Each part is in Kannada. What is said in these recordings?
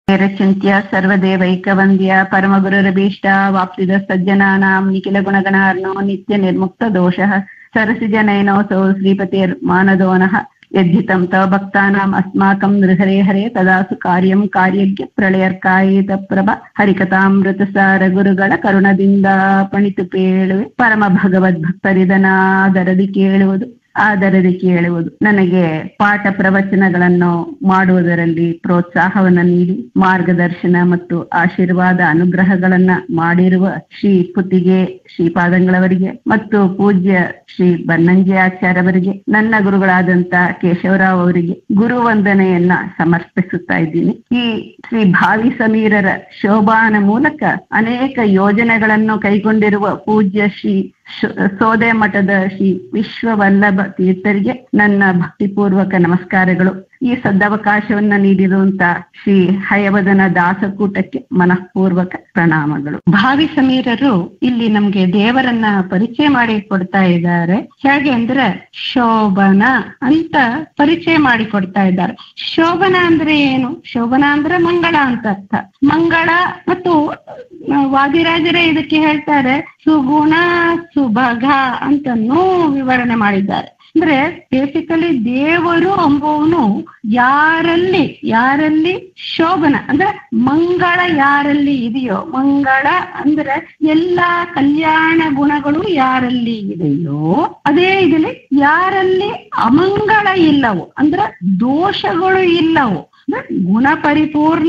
ರಚಿಂತ್ಯ ಸರ್ವದೇವೈಕವಂದ್ಯ ಪರಮಗುರುರಭೀಷ್ಟ ವಾಪ್ಸಿದ ಸಜ್ಜನಾನಾಂ ನಿಖಿಲ ಗುಣಗಣಾರ್ನೋ ನಿತ್ಯ ನಿರ್ಮುಕ್ತ ದೋಷಃ ಸರಸಿಜನಯನೋऽಸौ श्रीपतिर्मानदोनः यद्धितं तव भक्तानाम् अस्माकं नृहरे हरे तदासु कार्यं ಕಾರ್ಯಜ್ಞ ಪ್ರಳಯರ್ಕಾಯಿತ ಪ್ರಭ ಹರಿಕಥಾಮೃತಸಾರ ಗುರುಗಳ ಕರುಣದಿಂದ ಪಣಿತು ಪೇಳುವೆ ಪರಮ ಭಗವದ್ಭಕ್ತರಿದನಾದರದಿ ಕೇಳುವುದು ಆದರದಿ ಕೇಳುವುದು ನನಗೆ ಪಾಠ ಪ್ರವಚನಗಳನ್ನು ಮಾಡುವುದರಲ್ಲಿ ಪ್ರೋತ್ಸಾಹವನ್ನು ನೀಡಿ ಮಾರ್ಗದರ್ಶನ ಮತ್ತು ಆಶೀರ್ವಾದ ಅನುಗ್ರಹಗಳನ್ನ ಮಾಡಿರುವ ಶ್ರೀ ಪುತ್ತಿಗೆ ಶ್ರೀಪಾದಂಗಳವರಿಗೆ ಮತ್ತು ಪೂಜ್ಯ ಶ್ರೀ ಬನ್ನಂಜಿ ಆಚಾರ್ಯವರಿಗೆ ನನ್ನ ಗುರುಗಳಾದಂತ ಕೇಶವರಾವ್ ಅವರಿಗೆ ಗುರು ವಂದನೆಯನ್ನ ಸಮರ್ಪಿಸುತ್ತಾ ಇದ್ದೀನಿ ಈ ಶ್ರೀ ಭಾವಿ ಸಮೀರರ ಶೋಭಾನ ಮೂಲಕ ಅನೇಕ ಯೋಜನೆಗಳನ್ನು ಕೈಗೊಂಡಿರುವ ಪೂಜ್ಯ ಶ್ರೀ ಸೋದೆ ಮಠದ ಶ್ರೀ ವಿಶ್ವವಲ್ಲಭ ತೀರ್ಥರಿಗೆ ನನ್ನ ಭಕ್ತಿಪೂರ್ವಕ ನಮಸ್ಕಾರಗಳು ಈ ಸದವಕಾಶವನ್ನ ನೀಡಿರುವಂತ ಶ್ರೀ ಹಯವದನ ದಾಸಕೂಟಕ್ಕೆ ಮನಃಪೂರ್ವಕ ಪ್ರಣಾಮಗಳು ಭಾವಿ ಸಮೀರರು ಇಲ್ಲಿ ನಮ್ಗೆ ದೇವರನ್ನ ಪರಿಚಯ ಮಾಡಿ ಕೊಡ್ತಾ ಇದ್ದಾರೆ ಹೇಗೆ ಅಂದ್ರೆ ಶೋಭನ ಅಂತ ಪರಿಚಯ ಮಾಡಿ ಕೊಡ್ತಾ ಇದ್ದಾರೆ ಶೋಭನ ಅಂದ್ರೆ ಏನು ಶೋಭನ ಅಂದ್ರೆ ಮಂಗಳ ಅಂತ ಅರ್ಥ ಮಂಗಳ ಮತ್ತು ವಾದಿರಾಜರೇ ಇದಕ್ಕೆ ಹೇಳ್ತಾರೆ ಸುಗುಣ ಸುಭಗ ಅಂತನೂ ವಿವರಣೆ ಮಾಡಿದ್ದಾರೆ ಅಂದ್ರೆ ಬೇಸಿಕಲಿ ದೇವರು ಅಂಬುವನು ಯಾರಲ್ಲಿ ಯಾರಲ್ಲಿ ಶೋಭನ ಅಂದ್ರೆ ಮಂಗಳ ಯಾರಲ್ಲಿ ಇದೆಯೋ ಮಂಗಳ ಅಂದ್ರೆ ಎಲ್ಲಾ ಕಲ್ಯಾಣ ಗುಣಗಳು ಯಾರಲ್ಲಿ ಇದೆಯೋ ಅದೇ ಇದರಲ್ಲಿ ಯಾರಲ್ಲಿ ಅಮಂಗಳ ಇಲ್ಲವು ಅಂದ್ರೆ ದೋಷಗಳು ಇಲ್ಲವು ಗುಣ ಪರಿಪೂರ್ಣ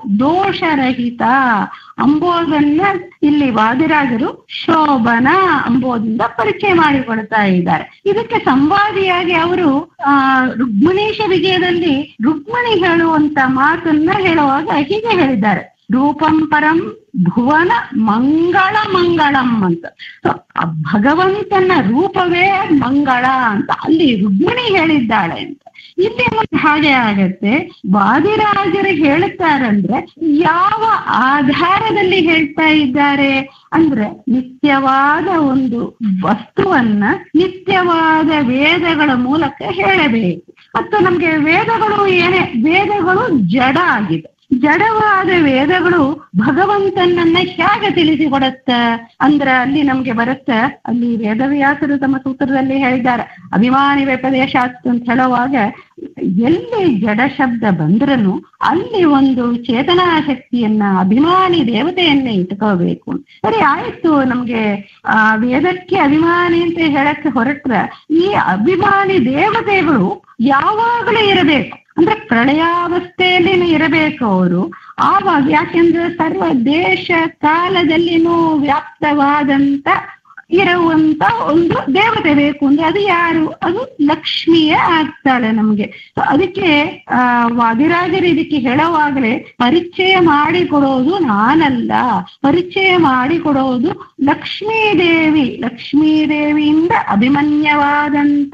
ದೋಷರಹಿತ ಅಂಬೋದನ್ನ ಇಲ್ಲಿ ವಾದಿರಾಜರು ಶೋಭನ ಅಂಬೋದಿಂದ ಪರಿಚಯ ಮಾಡಿಕೊಡ್ತಾ ಇದ್ದಾರೆ ಇದಕ್ಕೆ ಸಂವಾದಿಯಾಗಿ ಅವರು ಆ ರುಕ್ಮಿಣೀಶ ವಿಜಯದಲ್ಲಿ ರುಕ್ಮಿಣಿ ಹೇಳುವಂತ ಮಾತನ್ನ ಹೇಳುವಾಗ ಹೀಗೆ ಹೇಳಿದ್ದಾರೆ ರೂಪಂ ಪರಂ ಭುವನ ಮಂಗಳ ಮಂಗಳಂ ಅಂತ ಭಗವಂತನ ರೂಪವೇ ಮಂಗಳ ಅಂತ ಅಲ್ಲಿ ರುಕ್ಮಿಣಿ ಹೇಳಿದ್ದಾಳೆ ಅಂತ ಇಲ್ಲಿ ಮತ್ತೆ ಹಾಗೆ ಆಗತ್ತೆ ವಾದಿರಾಜರು ಹೇಳುತ್ತಾರಂದ್ರೆ ಯಾವ ಆಧಾರದಲ್ಲಿ ಹೇಳ್ತಾ ಇದ್ದಾರೆ ಅಂದ್ರೆ ನಿತ್ಯವಾದ ಒಂದು ವಸ್ತುವನ್ನ ನಿತ್ಯವಾದ ವೇದಗಳ ಮೂಲಕ ಹೇಳಬೇಕು ಮತ್ತು ನಮ್ಗೆ ವೇದಗಳು ಏನೇ ವೇದಗಳು ಜಡ ಆಗಿದೆ ಜಡವಾದ ವೇದಗಳು ಭಗವಂತನನ್ನ ಹೇಗೆ ತಿಳಿಸಿಕೊಡತ್ತ ಅಂದ್ರ ಅಲ್ಲಿ ನಮ್ಗೆ ಬರುತ್ತ ಅಲ್ಲಿ ವೇದವ್ಯಾಸರು ತಮ್ಮ ಸೂತ್ರದಲ್ಲಿ ಹೇಳಿದ್ದಾರೆ ಅಭಿಮಾನಿ ವ್ಯಪದೇಶ ಅಂತ ಹೇಳುವಾಗ ಎಲ್ಲಿ ಜಡ ಶಬ್ದ ಬಂದ್ರನು ಅಲ್ಲಿ ಒಂದು ಚೇತನಾ ಶಕ್ತಿಯನ್ನ ಅಭಿಮಾನಿ ದೇವತೆಯನ್ನೇ ಇಟ್ಕೋಬೇಕು ಸರಿ ಆಯ್ತು ನಮ್ಗೆ ಆ ವೇದಕ್ಕೆ ಅಭಿಮಾನಿ ಅಂತ ಹೇಳಕ್ಕೆ ಹೊರಟ್ರ ಈ ಅಭಿಮಾನಿ ದೇವತೆಗಳು ಯಾವಾಗಲೂ ಇರಬೇಕು ಅಂದ್ರೆ ಪ್ರಳಯಾವಸ್ಥೆಯಲ್ಲಿನೂ ಇರಬೇಕು ಅವರು ಆವಾಗ ಯಾಕೆಂದ್ರೆ ಸರ್ವ ದೇಶ ಕಾಲದಲ್ಲಿನೂ ವ್ಯಾಪ್ತವಾದಂತ ಇರುವಂತ ಒಂದು ದೇವತೆ ಬೇಕು ಅಂದ್ರೆ ಅದು ಯಾರು ಅದು ಲಕ್ಷ್ಮಿಯೇ ಆಗ್ತಾಳೆ ನಮ್ಗೆ ಅದಕ್ಕೆ ಆ ವಾದಿರಾಜರು ಇದಕ್ಕೆ ಹೇಳುವಾಗಲೇ ಪರಿಚಯ ಮಾಡಿಕೊಡೋದು ನಾನಲ್ಲ ಪರಿಚಯ ಮಾಡಿಕೊಡೋದು ಲಕ್ಷ್ಮೀ ದೇವಿ ಲಕ್ಷ್ಮೀ ದೇವಿಯಿಂದ ಅಭಿಮನ್ಯವಾದಂತ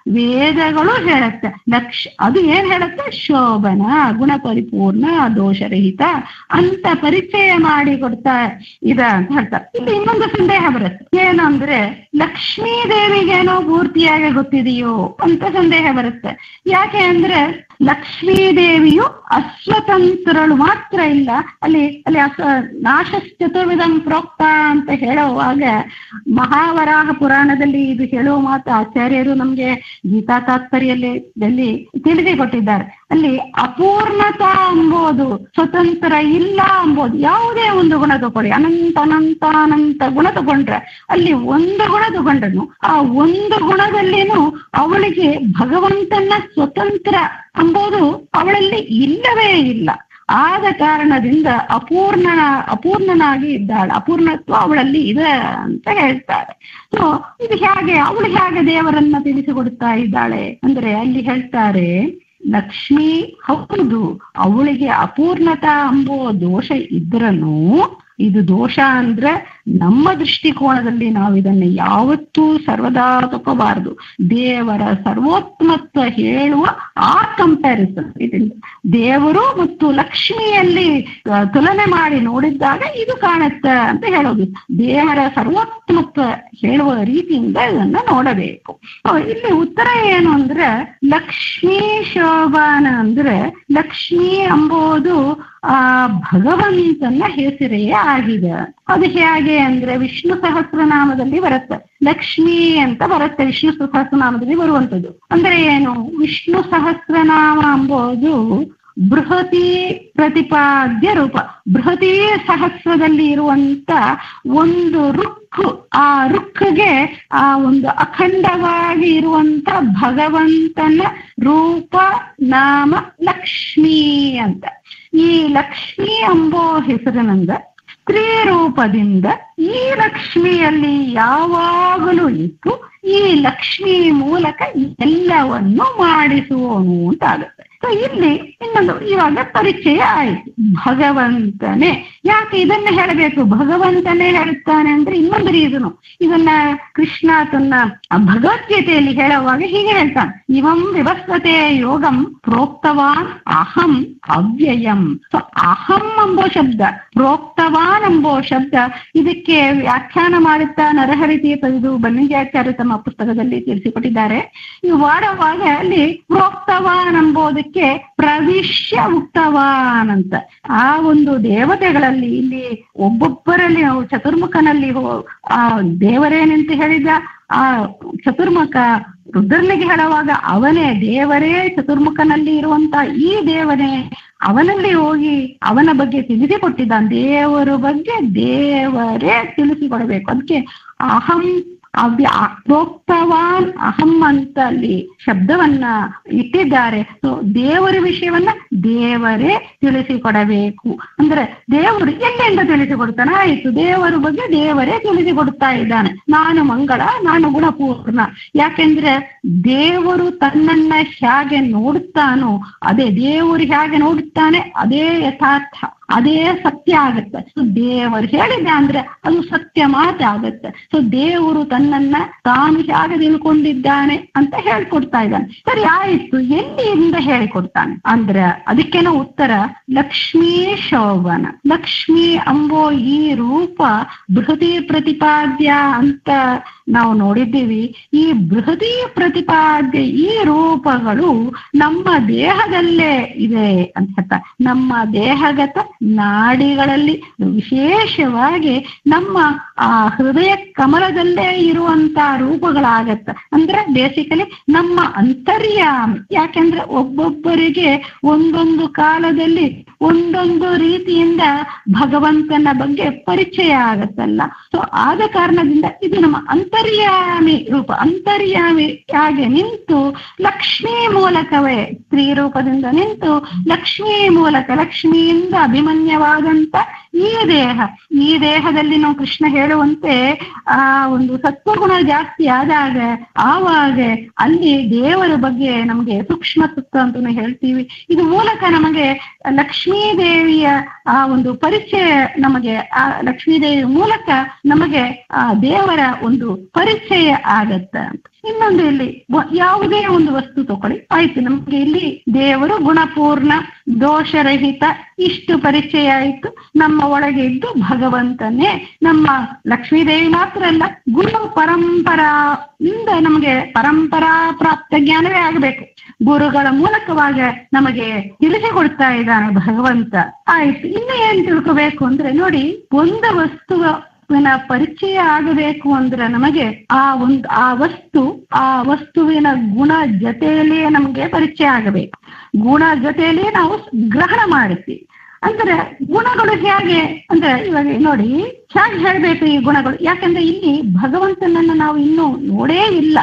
ವೇದಗಳು ಹೇಳುತ್ತೆ ಲಕ್ಷ ಅದು ಏನ್ ಹೇಳುತ್ತೆ ಶೋಭನ ಗುಣ ಪರಿಪೂರ್ಣ ದೋಷರಹಿತ ಅಂತ ಪರಿಚಯ ಮಾಡಿ ಕೊಡ್ತಾ ಇದ ಅಂತ ಹೇಳ್ತಾರೆ ಇಲ್ಲಿ ಇನ್ನೊಂದು ಸಂದೇಹ ಬರುತ್ತೆ ಏನಂದ್ರೆ ಲಕ್ಷ್ಮೀ ದೇವಿಗೇನೋ ಪೂರ್ತಿಯಾಗಿ ಗೊತ್ತಿದೆಯೋ ಅಂತ ಸಂದೇಹ ಬರುತ್ತೆ ಯಾಕೆ ಅಂದ್ರೆ ಲಕ್ಷ್ಮೀ ದೇವಿಯು ಅಸ್ವತಂತ್ರಳು ಮಾತ್ರ ಇಲ್ಲ ಅಲ್ಲಿ ಅಲ್ಲಿ ಅಸ ನಾಶ ಚತುರ್ವಿಧಂ ಪ್ರೋಕ್ತ ಅಂತ ಹೇಳುವಾಗ ಮಹಾವರಾಹ ಪುರಾಣದಲ್ಲಿ ಇದು ಹೇಳುವ ಮಾತು ಆಚಾರ್ಯರು ನಮ್ಗೆ ಗೀತಾ ತಾತ್ಪರ್ಯಲ್ಲಿ ತಿಳಿಸಿಕೊಟ್ಟಿದ್ದಾರೆ ಅಲ್ಲಿ ಅಪೂರ್ಣತಾ ಅಂಬೋದು ಸ್ವತಂತ್ರ ಇಲ್ಲ ಅಂಬೋದು ಯಾವುದೇ ಒಂದು ಗುಣ ತಗೊಳ್ಳಿ ಅನಂತ ಅನಂತ ಅನಂತ ಗುಣ ತಗೊಂಡ್ರೆ ಅಲ್ಲಿ ಒಂದು ಗುಣ ತಗೊಂಡ್ರು ಆ ಒಂದು ಗುಣದಲ್ಲಿನೂ ಅವಳಿಗೆ ಭಗವಂತನ ಸ್ವತಂತ್ರ ಅಂಬೋದು ಅವಳಲ್ಲಿ ಇಲ್ಲವೇ ಇಲ್ಲ ಆದ ಕಾರಣದಿಂದ ಅಪೂರ್ಣ ಅಪೂರ್ಣನಾಗಿ ಇದ್ದಾಳೆ ಅಪೂರ್ಣತ್ವ ಅವಳಲ್ಲಿ ಇದೆ ಅಂತ ಹೇಳ್ತಾರೆ ಸೊ ಇದು ಹೇಗೆ ಅವಳು ಹೇಗೆ ದೇವರನ್ನ ತಿಳಿಸಿಕೊಡ್ತಾ ಇದ್ದಾಳೆ ಅಂದ್ರೆ ಅಲ್ಲಿ ಹೇಳ್ತಾರೆ ಲಕ್ಷ್ಮಿ ಹೌದು ಅವಳಿಗೆ ಅಪೂರ್ಣತಾ ಅಂಬೋ ದೋಷ ಇದ್ರನು ಇದು ದೋಷ ಅಂದ್ರೆ ನಮ್ಮ ದೃಷ್ಟಿಕೋನದಲ್ಲಿ ನಾವು ಇದನ್ನು ಯಾವತ್ತೂ ಸರ್ವದಾ ತಗೋಬಾರದು ದೇವರ ಸರ್ವೋತ್ತಮತ್ವ ಹೇಳುವ ಆ ಕಂಪ್ಯಾರಿಸನ್ ಇದರಿಂದ ದೇವರು ಮತ್ತು ಲಕ್ಷ್ಮಿಯಲ್ಲಿ ಆ, ತುಲನೆ ಮಾಡಿ ನೋಡಿದ್ದಾಗ ಇದು ಕಾಣುತ್ತೆ ಅಂತ ಹೇಳೋದು ದೇವರ ಸರ್ವೋತ್ತಮತ್ವ ಹೇಳುವ ರೀತಿಯಿಂದ ಇದನ್ನ ನೋಡಬೇಕು ಸೊ, ಇಲ್ಲಿ ಉತ್ತರ ಏನು ಅಂದ್ರೆ ಲಕ್ಷ್ಮೀ ಶೋಭಾನ ಅಂದ್ರೆ ಲಕ್ಷ್ಮಿ ಎಂಬುದು ಆ ಭಗವಂತನ ಹೆಸರೇ ಆಗಿದೆ ಅದು ಹೇಗೆ ಅಂದ್ರೆ ವಿಷ್ಣು ಸಹಸ್ರನಾಮದಲ್ಲಿ ಬರುತ್ತೆ ಲಕ್ಷ್ಮಿ ಅಂತ ಬರುತ್ತೆ ವಿಷ್ಣು ಸಹಸ್ರನಾಮದಲ್ಲಿ ಬರುವಂತದ್ದು ಅಂದ್ರೆ ಏನು ವಿಷ್ಣು ಸಹಸ್ರನಾಮ ಎಂಬುದು ಬೃಹತಿ ಪ್ರತಿಪಾದ್ಯ ರೂಪ ಬೃಹತಿ ಸಹಸ್ರದಲ್ಲಿ ಇರುವಂತ ಒಂದು ರುಕ್ಕು ಆ ರುಕ್ಗೆ ಆ ಒಂದು ಅಖಂಡವಾಗಿ ಇರುವಂತ ಭಗವಂತನ ರೂಪ ನಾಮ ಲಕ್ಷ್ಮಿ ಅಂತ ಈ ಲಕ್ಷ್ಮಿ ಎಂಬೋ ಹೆಸರಿನಿಂದ ಸ್ತ್ರೀ ರೂಪದಿಂದ ಈ ಲಕ್ಷ್ಮಿಯಲ್ಲಿ ಯಾವಾಗಲೂ ಇತ್ತು ಈ ಲಕ್ಷ್ಮಿ ಮೂಲಕ ಎಲ್ಲವನ್ನು ಮಾಡಿಸುವನು ಅಂತ ಆಗುತ್ತೆ ಸೊ ಇಲ್ಲಿ ಇನ್ನೊಂದು ಇವಾಗ ಪರಿಚಯ ಆಯಿತು ಭಗವಂತನೇ ಯಾಕೆ ಇದನ್ನ ಹೇಳಬೇಕು ಭಗವಂತನೇ ಹೇಳುತ್ತಾನೆ ಅಂದ್ರೆ ಇನ್ನೊಂದು ರೀಸನು ಇದನ್ನ ಕೃಷ್ಣ ತನ್ನ ಭಗವದ್ಗೀತೆಯಲ್ಲಿ ಹೇಳುವಾಗ ಹೀಗೆ ಹೇಳ್ತಾನೆ ಇವಂ ವಿವಸ್ವತೆ ಯೋಗಂ ಪ್ರೋಕ್ತವಾನ್ ಅಹಂ ಅವ್ಯಯಂ ಸೊ ಅಹಂ ಎಂಬೋ ಶಬ್ದ ಪ್ರೋಕ್ತವಾನ್ ಎಂಬೋ ಶಬ್ದ ಇದಕ್ಕೆ ವ್ಯಾಖ್ಯಾನ ಮಾಡುತ್ತಾ ನರಹರಿ ತೀರ್ಥದು ಬನ್ನಿಜಾಚಾರ್ಯ ತಮ್ಮ ಪುಸ್ತಕದಲ್ಲಿ ತಿಳಿಸಿಕೊಟ್ಟಿದ್ದಾರೆ ಈ ಮಾಡುವಾಗ ಅಲ್ಲಿ ಪ್ರೋಕ್ತವಾನ್ ಎಂಬುದಕ್ಕೆ ಪ್ರವಿಶ್ಯ ಉಕ್ತವಾನ್ ಅಂತ ಆ ಒಂದು ದೇವತೆಗಳಲ್ಲಿ ಇಲ್ಲಿ ಒಬ್ಬೊಬ್ಬರಲ್ಲಿ ನಾವು ಚತುರ್ಮುಖನಲ್ಲಿ ಹೋ- ಆ ದೇವರೇನೆಂತ ಹೇಳಿದ ಆ ಚತುರ್ಮುಖ ರುದ್ರನಿಗೆ ಹೇಳುವಾಗ ಅವನೇ ದೇವರೇ ಚತುರ್ಮುಖನಲ್ಲಿ ಇರುವಂತ ಈ ದೇವನೇ ಅವನಲ್ಲಿ ಹೋಗಿ ಅವನ ಬಗ್ಗೆ ತಿಳಿಸಿಕೊಟ್ಟಿದ್ದಾನೆ ದೇವರ ಬಗ್ಗೆ ದೇವರೇ ತಿಳಿಸಿಕೊಡಬೇಕು ಅದಕ್ಕೆ ಅಹಂ ಅವ್ಯ ಪ್ರೋಕ್ತವಾನ್ ಅಹಂ ಅಂತ ಅಲ್ಲಿ ಶಬ್ದವನ್ನ ಇಟ್ಟಿದ್ದಾರೆ ಸೊ ದೇವರ ವಿಷಯವನ್ನ ದೇವರೇ ತಿಳಿಸಿಕೊಡಬೇಕು ಅಂದ್ರೆ ದೇವರು ಎಲ್ಲಿಂದ ತಿಳಿಸಿಕೊಡ್ತಾನೆ ಆಯ್ತು ದೇವರ ಬಗ್ಗೆ ದೇವರೇ ತಿಳಿಸಿಕೊಡ್ತಾ ಇದ್ದಾನೆ ನಾನು ಮಂಗಳ ನಾನು ಗುಣಪೂರ್ಣ ಯಾಕೆಂದ್ರೆ ದೇವರು ತನ್ನನ್ನ ಹೇಗೆ ನೋಡುತ್ತಾನೋ ಅದೇ ದೇವರು ಹೇಗೆ ನೋಡುತ್ತಾನೆ ಅದೇ ಯಥಾರ್ಥ ಅದೇ ಸತ್ಯ ಆಗತ್ತೆ ಸೊ ದೇವರು ಹೇಳಿದೆ ಅಂದ್ರೆ ಅದು ಸತ್ಯ ಮಾತ್ರ ಆಗತ್ತೆ ಸೊ ದೇವರು ತನ್ನನ್ನ ತಾನು ಹೇಗೆ ತಿಳ್ಕೊಂಡಿದ್ದಾನೆ ಅಂತ ಹೇಳ್ಕೊಡ್ತಾ ಇದ್ದಾನೆ ಸರಿ ಆಯ್ತು ಎಲ್ಲಿಂದ ಹೇಳಿಕೊಡ್ತಾನೆ ಅಂದ್ರೆ ಅದಕ್ಕೇನೋ ಉತ್ತರ ಲಕ್ಷ್ಮೀ ಶೋಭನ ಲಕ್ಷ್ಮಿ ಅಂಬೋ ಈ ರೂಪ ಬೃಹತಿ ಪ್ರತಿಪಾದ್ಯ ಅಂತ ನಾವು ನೋಡಿದ್ದೀವಿ ಈ ಬೃಹತಿ ಪ್ರತಿಪಾದ್ಯ ಈ ರೂಪಗಳು ನಮ್ಮ ದೇಹದಲ್ಲೇ ಇದೆ ಅಂತ ಹೇಳ್ತಾರೆ ನಮ್ಮ ದೇಹಗತ ನಾಡಿಗಳಲ್ಲಿ ವಿಶೇಷವಾಗಿ ಯಾಕೆ ನಮ್ಮ ಆ ಹೃದಯ ಕಮಲದಲ್ಲೇ ಇರುವಂತ ರೂಪಗಳಾಗತ್ತೆ ಅಂದ್ರೆ ಬೇಸಿಕಲಿ ನಮ್ಮ ಅಂತರ್ಯಾಮಿ ಯಾಕೆಂದ್ರೆ ಒಬ್ಬೊಬ್ಬರಿಗೆ ಒಂದೊಂದು ಕಾಲದಲ್ಲಿ ಒಂದೊಂದು ರೀತಿಯಿಂದ ಭಗವಂತನ ಬಗ್ಗೆ ಪರಿಚಯ ಆಗತ್ತಲ್ಲ ಸೊ ಆದ ಕಾರಣದಿಂದ ಇದು ನಮ್ಮ ಅಂತರ್ಯಾಮಿ ರೂಪ ಅಂತರ್ಯಾಮಿಯಾಗಿ ನಿಂತು ಲಕ್ಷ್ಮೀ ಮೂಲಕವೇ ಸ್ತ್ರೀ ರೂಪದಿಂದ ನಿಂತು ಲಕ್ಷ್ಮೀ ಮೂಲಕ ಲಕ್ಷ್ಮಿಯಿಂದ ಅಭಿಮನ್ಯವಾದಂತ ಈ ದೇಹ ಈ ದೇಹದಲ್ಲಿ ನಾವು ಕೃಷ್ಣ ಹೇಳುವಂತೆ ಆ ಒಂದು ಸತ್ವಗುಣ ಜಾಸ್ತಿ ಆದಾಗ ಆವಾಗ ಅಲ್ಲಿ ದೇವರ ಬಗ್ಗೆ ನಮಗೆ ಸೂಕ್ಷ್ಮ ತತ್ವ ಅಂತಾನು ಹೇಳ್ತೀವಿ ಇದು ಮೂಲಕ ನಮಗೆ ಲಕ್ಷ್ಮೀ ದೇವಿಯ ಆ ಒಂದು ಪರಿಚಯ ನಮಗೆ ಆ ಲಕ್ಷ್ಮೀ ದೇವಿ ಮೂಲಕ ನಮಗೆ ಆ ದೇವರ ಒಂದು ಪರಿಚಯ ಆಗತ್ತ ಇನ್ನೊಂದು ಇಲ್ಲಿ ವ- ಯಾವುದೇ ಒಂದು ವಸ್ತು ತಗೊಳ್ಳಿ ಆಯ್ತು ನಮ್ಗೆ ಇಲ್ಲಿ ದೇವರು ಗುಣಪೂರ್ಣ ದೋಷರಹಿತ ಇಷ್ಟು ಪರಿಚಯ ಆಯ್ತು ನಮ್ಮ ಒಳಗೆ ಇದ್ದು ಭಗವಂತನೇ ನಮ್ಮ ಲಕ್ಷ್ಮೀದೇವಿ ಮಾತ್ರ ಅಲ್ಲ ಗುರು ಪರಂಪರಾ ಇಂದ ನಮಗೆ ಪರಂಪರಾ ಪ್ರಾಪ್ತ ಜ್ಞಾನವೇ ಆಗಬೇಕು ಗುರುಗಳ ಮೂಲಕವಾಗ ನಮಗೆ ತಿಳಿಸಿಕೊಡ್ತಾ ಇದ್ದಾನೆ ಭಗವಂತ ಆಯ್ತು ಇನ್ನು ಏನ್ ತಿಳ್ಕೋಬೇಕು ಅಂದ್ರೆ ನೋಡಿ ಒಂದು ವಸ್ತುವ ವಸ್ತುವಿನ ಪರಿಚಯ ಆಗಬೇಕು ಅಂದ್ರೆ ನಮಗೆ ಆ ಒಂದು ಆ ವಸ್ತು ಆ ವಸ್ತುವಿನ ಗುಣ ಜೊತೆಯಲ್ಲಿಯೇ ನಮಗೆ ಪರಿಚಯ ಆಗಬೇಕು ಗುಣ ಜೊತೆಯಲ್ಲಿಯೇ ನಾವು ಗ್ರಹಣ ಮಾಡುತ್ತೀವಿ ಅಂದ್ರೆ ಗುಣಗಳು ಹೇಗೆ ಅಂದ್ರೆ ಇವಾಗ ನೋಡಿ ಹೇಗೆ ಹೇಳ್ಬೇಕು ಈ ಗುಣಗಳು ಯಾಕಂದ್ರೆ ಇಲ್ಲಿ ಭಗವಂತನನ್ನ ನಾವು ಇನ್ನೂ ನೋಡೇ ಇಲ್ಲ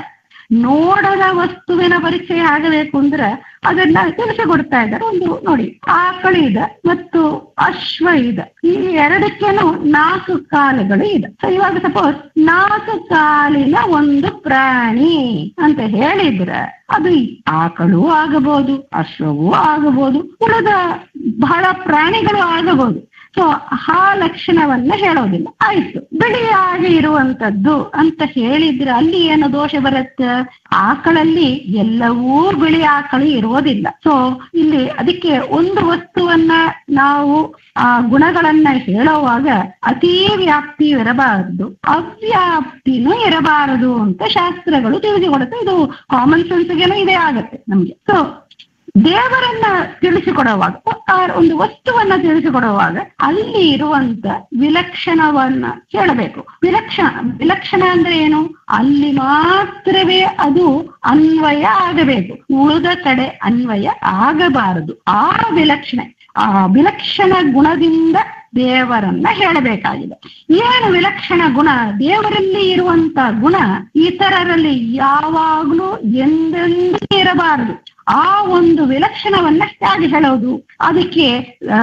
ನೋಡದ ವಸ್ತುವಿನ ಪರಿಚಯ ಆಗಬೇಕು ಅಂದ್ರೆ ಅದನ್ನ ತಿಳಿಸಿಕೊಡ್ತಾ ಇದ್ದಾರೆ ಒಂದು ನೋಡಿ ಆಕಳು ಇದೆ ಮತ್ತು ಅಶ್ವ ಇದೆ ಈ ಎರಡಕ್ಕೇನು ನಾಲ್ಕು ಕಾಲುಗಳು ಇದೆ ಸೊ ಇವಾಗ ಸಪೋಸ್ ನಾಲ್ಕು ಕಾಲಿನ ಒಂದು ಪ್ರಾಣಿ ಅಂತ ಹೇಳಿದ್ರೆ ಅದು ಆಕಳು ಆಗಬಹುದು ಅಶ್ವವೂ ಆಗಬಹುದು ಉಳಿದ ಬಹಳ ಪ್ರಾಣಿಗಳು ಆಗಬಹುದು ಸೊ ಆ ಲಕ್ಷಣವನ್ನ ಹೇಳೋದಿಲ್ಲ ಆಯ್ತು ಬಿಳಿಯಾಗಿ ಇರುವಂತದ್ದು ಅಂತ ಹೇಳಿದ್ರೆ ಅಲ್ಲಿ ಏನು ದೋಷ ಬರುತ್ತೆ ಆಕಳಲ್ಲಿ ಎಲ್ಲವೂ ಬಿಳಿ ಆಕಳು ಇರೋದಿಲ್ಲ ಸೊ ಇಲ್ಲಿ ಅದಕ್ಕೆ ಒಂದು ವಸ್ತುವನ್ನ ನಾವು ಆ ಗುಣಗಳನ್ನ ಹೇಳುವಾಗ ಅತೀ ವ್ಯಾಪ್ತಿ ಇರಬಾರದು ಅವ್ಯಾಪ್ತಿನೂ ಇರಬಾರದು ಅಂತ ಶಾಸ್ತ್ರಗಳು ತಿಳಿಸಿಕೊಡುತ್ತೆ ಇದು ಕಾಮನ್ ಸೆನ್ಸ್ಗೆನೂ ಇದೇ ಆಗತ್ತೆ ನಮ್ಗೆ ಸೊ ದೇವರನ್ನ ತಿಳಿಸಿಕೊಡುವಾಗ ಒಟ್ಟಾರೆ ಒಂದು ವಸ್ತುವನ್ನ ತಿಳಿಸಿಕೊಡುವಾಗ ಅಲ್ಲಿ ಇರುವಂತ ವಿಲಕ್ಷಣವನ್ನ ಹೇಳಬೇಕು ವಿಲಕ್ಷಣ ವಿಲಕ್ಷಣ ಅಂದ್ರೆ ಏನು ಅಲ್ಲಿ ಮಾತ್ರವೇ ಅದು ಅನ್ವಯ ಆಗಬೇಕು ಉಳಿದ ಕಡೆ ಅನ್ವಯ ಆಗಬಾರದು ಆ ವಿಲಕ್ಷಣ ಆ ವಿಲಕ್ಷಣ ಗುಣದಿಂದ ದೇವರನ್ನ ಹೇಳಬೇಕಾಗಿದೆ ಏನು ವಿಲಕ್ಷಣ ಗುಣ ದೇವರಲ್ಲಿ ಇರುವಂತ ಗುಣ ಇತರರಲ್ಲಿ ಯಾವಾಗ್ಲೂ ಎಂದೆಂದೂ ಇರಬಾರದು ಆ ಒಂದು ವಿಲಕ್ಷಣವನ್ನ ಹೇಗೆ ಹೇಳೋದು ಅದಕ್ಕೆ ಆ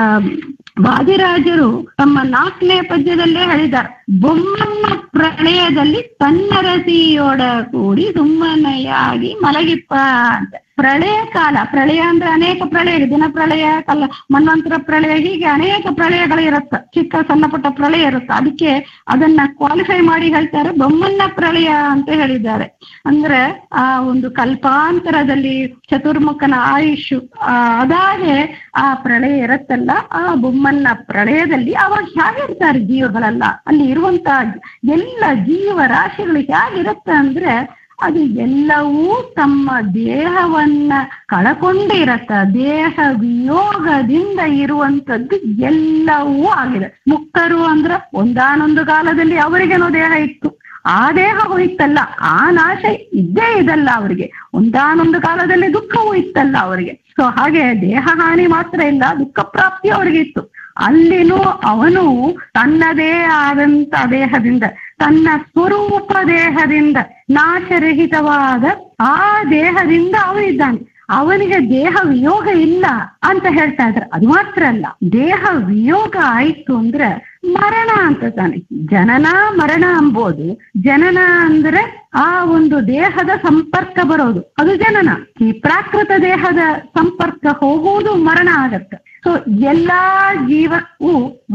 ವಾದಿರಾಜರು ತಮ್ಮ ನಾಲ್ಕನೇ ಪದ್ಯದಲ್ಲೇ ಹೇಳಿದ್ದಾರೆ ಬೊಮ್ಮನ್ನ ಪ್ರಳಯದಲ್ಲಿ ತನ್ನರಸಿಯೊಡ ಕೂಡಿ ಸುಮ್ಮನೆಯಾಗಿ ಮಲಗಿಪ್ಪ ಅಂತ ಪ್ರಳಯ ಕಾಲ ಪ್ರಳಯ ಅಂದ್ರೆ ಅನೇಕ ಪ್ರಳಯ ದಿನ ಪ್ರಳಯ ಕಲ್ಲ ಮನ್ವಂತರ ಪ್ರಳಯ ಹೀಗೆ ಅನೇಕ ಪ್ರಳಯಗಳು ಇರುತ್ತೆ ಚಿಕ್ಕ ಸಣ್ಣ ಪುಟ್ಟ ಪ್ರಳಯ ಇರುತ್ತೆ ಅದಕ್ಕೆ ಅದನ್ನ ಕ್ವಾಲಿಫೈ ಮಾಡಿ ಹೇಳ್ತಾರೆ ಬೊಮ್ಮನ್ನ ಪ್ರಳಯ ಅಂತ ಹೇಳಿದ್ದಾರೆ ಅಂದ್ರೆ ಆ ಒಂದು ಕಲ್ಪಾಂತರದಲ್ಲಿ ಚತುರ್ಮುಖನ ಆಯುಷ್ ಆ ಅದಾಗೆ ಆ ಪ್ರಳಯ ಇರುತ್ತಲ್ಲ ಆ ಬೊಮ್ಮನ್ನ ಪ್ರಳಯದಲ್ಲಿ ಅವಾಗ ಹೇಗಿರ್ತಾರೆ ಜೀವಗಳೆಲ್ಲ ಅಲ್ಲಿ ಇರುವಂತ ಎಲ್ಲ ಜೀವರಾಶಿಗಳು ಹೇಗಿರುತ್ತೆ ಅಂದ್ರೆ ಅದು ಎಲ್ಲವೂ ತಮ್ಮ ದೇಹವನ್ನ ಕಳಕೊಂಡಿರತ್ತ ದೇಹ ವಿಯೋಗದಿಂದ ಇರುವಂತದ್ದು ಎಲ್ಲವೂ ಆಗಿದೆ ಮುಕ್ತರು ಅಂದ್ರೆ ಒಂದಾನೊಂದು ಕಾಲದಲ್ಲಿ ಅವರಿಗೇನೋ ದೇಹ ಇತ್ತು ಆ ದೇಹ ಹೋಯ್ತಲ್ಲ ಆ ನಾಶ ಇದ್ದೇ ಇದಲ್ಲ ಅವರಿಗೆ ಒಂದಾನೊಂದು ಕಾಲದಲ್ಲಿ ದುಃಖವೂ ಇತ್ತಲ್ಲ ಅವರಿಗೆ ಸೊ ಹಾಗೆ ದೇಹ ಹಾನಿ ಮಾತ್ರ ಇಲ್ಲ ದುಃಖ ಪ್ರಾಪ್ತಿ ಅವರಿಗೆ ಇತ್ತು ಅಲ್ಲಿನೂ ಅವನು ತನ್ನದೇ ಆದಂತ ದೇಹದಿಂದ ತನ್ನ ಸ್ವರೂಪ ದೇಹದಿಂದ ನಾಶರಹಿತವಾದ ಆ ದೇಹದಿಂದ ಅವನಿದ್ದಾನೆ ಅವನಿಗೆ ದೇಹ ವಿಯೋಗ ಇಲ್ಲ ಅಂತ ಹೇಳ್ತಾ ಇದ್ದಾರೆ ಅದು ಮಾತ್ರ ಅಲ್ಲ ದೇಹ ವಿಯೋಗ ಆಯ್ತು ಅಂದ್ರೆ ಮರಣ ಅಂತ ತಾನೆ ಜನನ ಮರಣ ಅಂಬೋದು ಜನನ ಅಂದ್ರೆ ಆ ಒಂದು ದೇಹದ ಸಂಪರ್ಕ ಬರೋದು ಅದು ಜನನ ಈ ಪ್ರಾಕೃತ ದೇಹದ ಸಂಪರ್ಕ ಹೋಗುವುದು ಮರಣ ಆಗತ್ತೆ ಸೊ ಎಲ್ಲಾ ಜೀವಕ್ಕೂ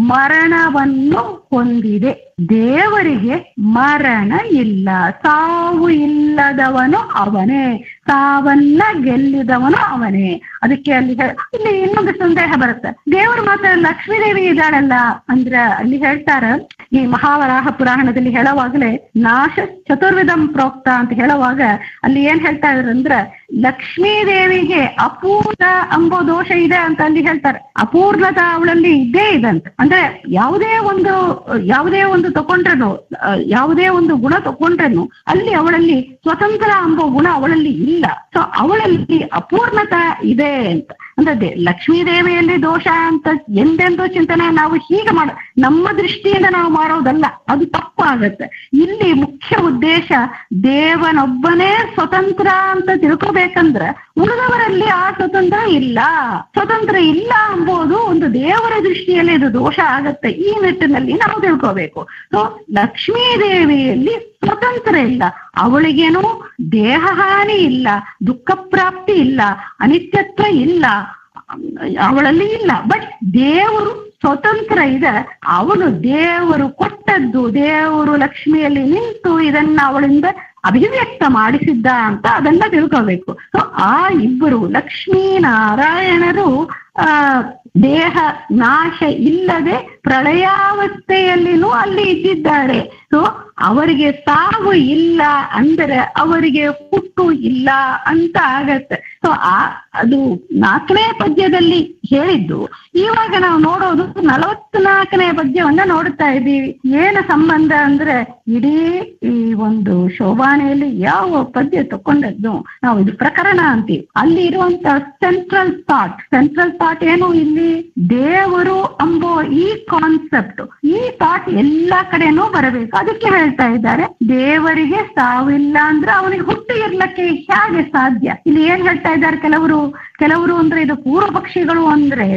ಮರಣವನ್ನು ಹೊಂದಿದೆ ದೇವರಿಗೆ ಮರಣ ಇಲ್ಲ ಸಾವು ಇಲ್ಲದವನು ಅವನೇ ಸಾವನ್ನ ಗೆಲ್ಲಿದವನು ಅವನೇ ಅದಕ್ಕೆ ಅಲ್ಲಿ ಹೇ- ಇಲ್ಲಿ ಇನ್ನೊಂದು ಸಂದೇಹ ಬರುತ್ತೆ ದೇವರು ಮಾತ್ರ ಲಕ್ಷ್ಮೀದೇವಿ ಇದ್ದಾಳಲ್ಲ ಅಂದ್ರೆ ಅಲ್ಲಿ ಹೇಳ್ತಾರ ಈ ಮಹಾವರಾಹ ಪುರಾಣದಲ್ಲಿ ಹೇಳುವಾಗಲೇ ನಾಶ ಚತುರ್ವಿಧಂ ಪ್ರೋಕ್ತ ಅಂತ ಹೇಳುವಾಗ ಅಲ್ಲಿ ಏನ್ ಹೇಳ್ತಾ ಇದ್ರು ಅಂದ್ರೆ ಲಕ್ಷ್ಮೀ ದೇವಿಗೆ ಅಪೂರ್ಣ ಅಂಬೋ ದೋಷ ಇದೆ ಅಂತ ಅಲ್ಲಿ ಹೇಳ್ತಾರೆ ಅಪೂರ್ಣತ ಅವಳಲ್ಲಿ ಇದ್ದೇ ಇದಂತೆ ಅಂದ್ರೆ ಯಾವುದೇ ಒಂದು ಯಾವುದೇ ಒಂದು ತಕೊಂಡ್ರೇನು ಆ, ಯಾವುದೇ ಒಂದು ಗುಣ ತಕೊಂಡ್ರೇನು ಅಲ್ಲಿ ಅವಳಲ್ಲಿ ಸ್ವತಂತ್ರ ಅಂಬೋ ಗುಣ ಅವಳಲ್ಲಿ ಇಲ್ಲ ಸೊ ಅವಳಲ್ಲಿ ಅಪೂರ್ಣತ ಇದೆ ಅಂತ ಅಂದ್ರೆ ದೇ- ಲಕ್ಷ್ಮೀ ದೇವಿಯಲ್ಲಿ ದೋಷ ಅಂತ ಎಂದೆಂದೂ ಚಿಂತನೆ ನಾವು ಹೀಗೆ ಮಾಡ ನಮ್ಮ ದೃಷ್ಟಿಯಿಂದ ನಾವು ಮಾಡೋದಲ್ಲ ಅದು ತಪ್ಪು ಆಗತ್ತೆ ಇಲ್ಲಿ ಮುಖ್ಯ ಉದ್ದೇಶ ದೇವನೊಬ್ಬನೇ ಸ್ವತಂತ್ರ ಅಂತ ತಿಳ್ಕೊಬೇಕಂದ್ರೆ ಉಳಿದವರಲ್ಲಿ ಆ ಸ್ವತಂತ್ರ ಇಲ್ಲ ಸ್ವತಂತ್ರ ಇಲ್ಲ ಎಂಬುದು ಒಂದು ದೇವರ ದೃಷ್ಟಿಯಲ್ಲಿ ಇದು ದೋಷ ಆಗತ್ತೆ ಈ ನಿಟ್ಟಿನಲ್ಲಿ ನಾವು ತಿಳ್ಕೋಬೇಕು ಸೊ ಲಕ್ಷ್ಮೀ ದೇವಿಯಲ್ಲಿ ಸ್ವತಂತ್ರ ಇಲ್ಲ ಅವಳಿಗೇನು ದೇಹ ಹಾನಿ ಇಲ್ಲ ದುಃಖ ಪ್ರಾಪ್ತಿ ಇಲ್ಲ ಅನಿತ್ಯತ್ವ ಇಲ್ಲ ಅವಳಲ್ಲಿ ಇಲ್ಲ ಬಟ್ ದೇವರು ಸ್ವತಂತ್ರ ಇದೆ ಅವನು ದೇವರು ಕೊಟ್ಟದ್ದು ದೇವರು ಲಕ್ಷ್ಮಿಯಲ್ಲಿ ನಿಂತು ಇದನ್ನ ಅವಳಿಂದ ಅಭಿವ್ಯಕ್ತ ಮಾಡಿಸಿದ್ದ ಅಂತ ಅದನ್ನ ತಿಳ್ಕೋಬೇಕು ಸೊ ಆ ಇಬ್ಬರು ಲಕ್ಷ್ಮೀ ನಾರಾಯಣರು ಆ ದೇಹ ನಾಶ ಇಲ್ಲದೆ ಪ್ರಳಯಾವಸ್ಥೆಯಲ್ಲಿನೂ ಅಲ್ಲಿ ಇದ್ದಿದ್ದಾರೆ ಸೊ ಅವರಿಗೆ ಸಾವು ಇಲ್ಲ ಅಂದರೆ ಅವರಿಗೆ ಹುಟ್ಟು ಇಲ್ಲ ಅಂತ ಆಗತ್ತೆ ಸೊ ಆ ಅದು ನಾಲ್ಕನೇ ಪದ್ಯದಲ್ಲಿ ಹೇಳಿದ್ದು ಇವಾಗ ನಾವು ನೋಡೋದು ನಲವತ್ನಾಲ್ಕನೇ ಪದ್ಯವನ್ನ ನೋಡ್ತಾ ಇದ್ದೀವಿ ಏನು ಸಂಬಂಧ ಅಂದ್ರೆ ಇಡೀ ಈ ಒಂದು ಶೋಭಾನೆಯಲ್ಲಿ ಯಾವ ಪದ್ಯ ತಕೊಂಡದ್ದು ನಾವು ಇದು ಪ್ರಕರಣ ಅಂತೀವಿ ಅಲ್ಲಿ ಇರುವಂತ ಸೆಂಟ್ರಲ್ ಥಾಟ್ ಸೆಂಟ್ರಲ್ ಥಾಟ್ ಏನು ಇಲ್ಲಿ ದೇವರು ಅಂಬೋ ಈ ಕಾನ್ಸೆಪ್ಟ್ ಈ ಥಾಟ್ ಎಲ್ಲಾ ಕಡೆನೂ ಬರಬೇಕು ಅದಕ್ಕೆ ಹೇಳ್ತಾ ಇದ್ದಾರೆ ದೇವರಿಗೆ ಸಾವಿಲ್ಲ ಅಂದ್ರೆ ಅವನಿಗೆ ಹುಟ್ಟು ಇರ್ಲಕ್ಕೆ ಹೇಗೆ ಸಾಧ್ಯ ಇಲ್ಲಿ ಏನ್ ಹೇಳ್ತಾ ಇದ್ದಾರೆ ಕೆಲವರು ಕೆಲವರು ಅಂದ್ರೆ ಇದು ಪೂರ್ವ ಪಕ್ಷಿಗಳು ಅಂದ್ರೆ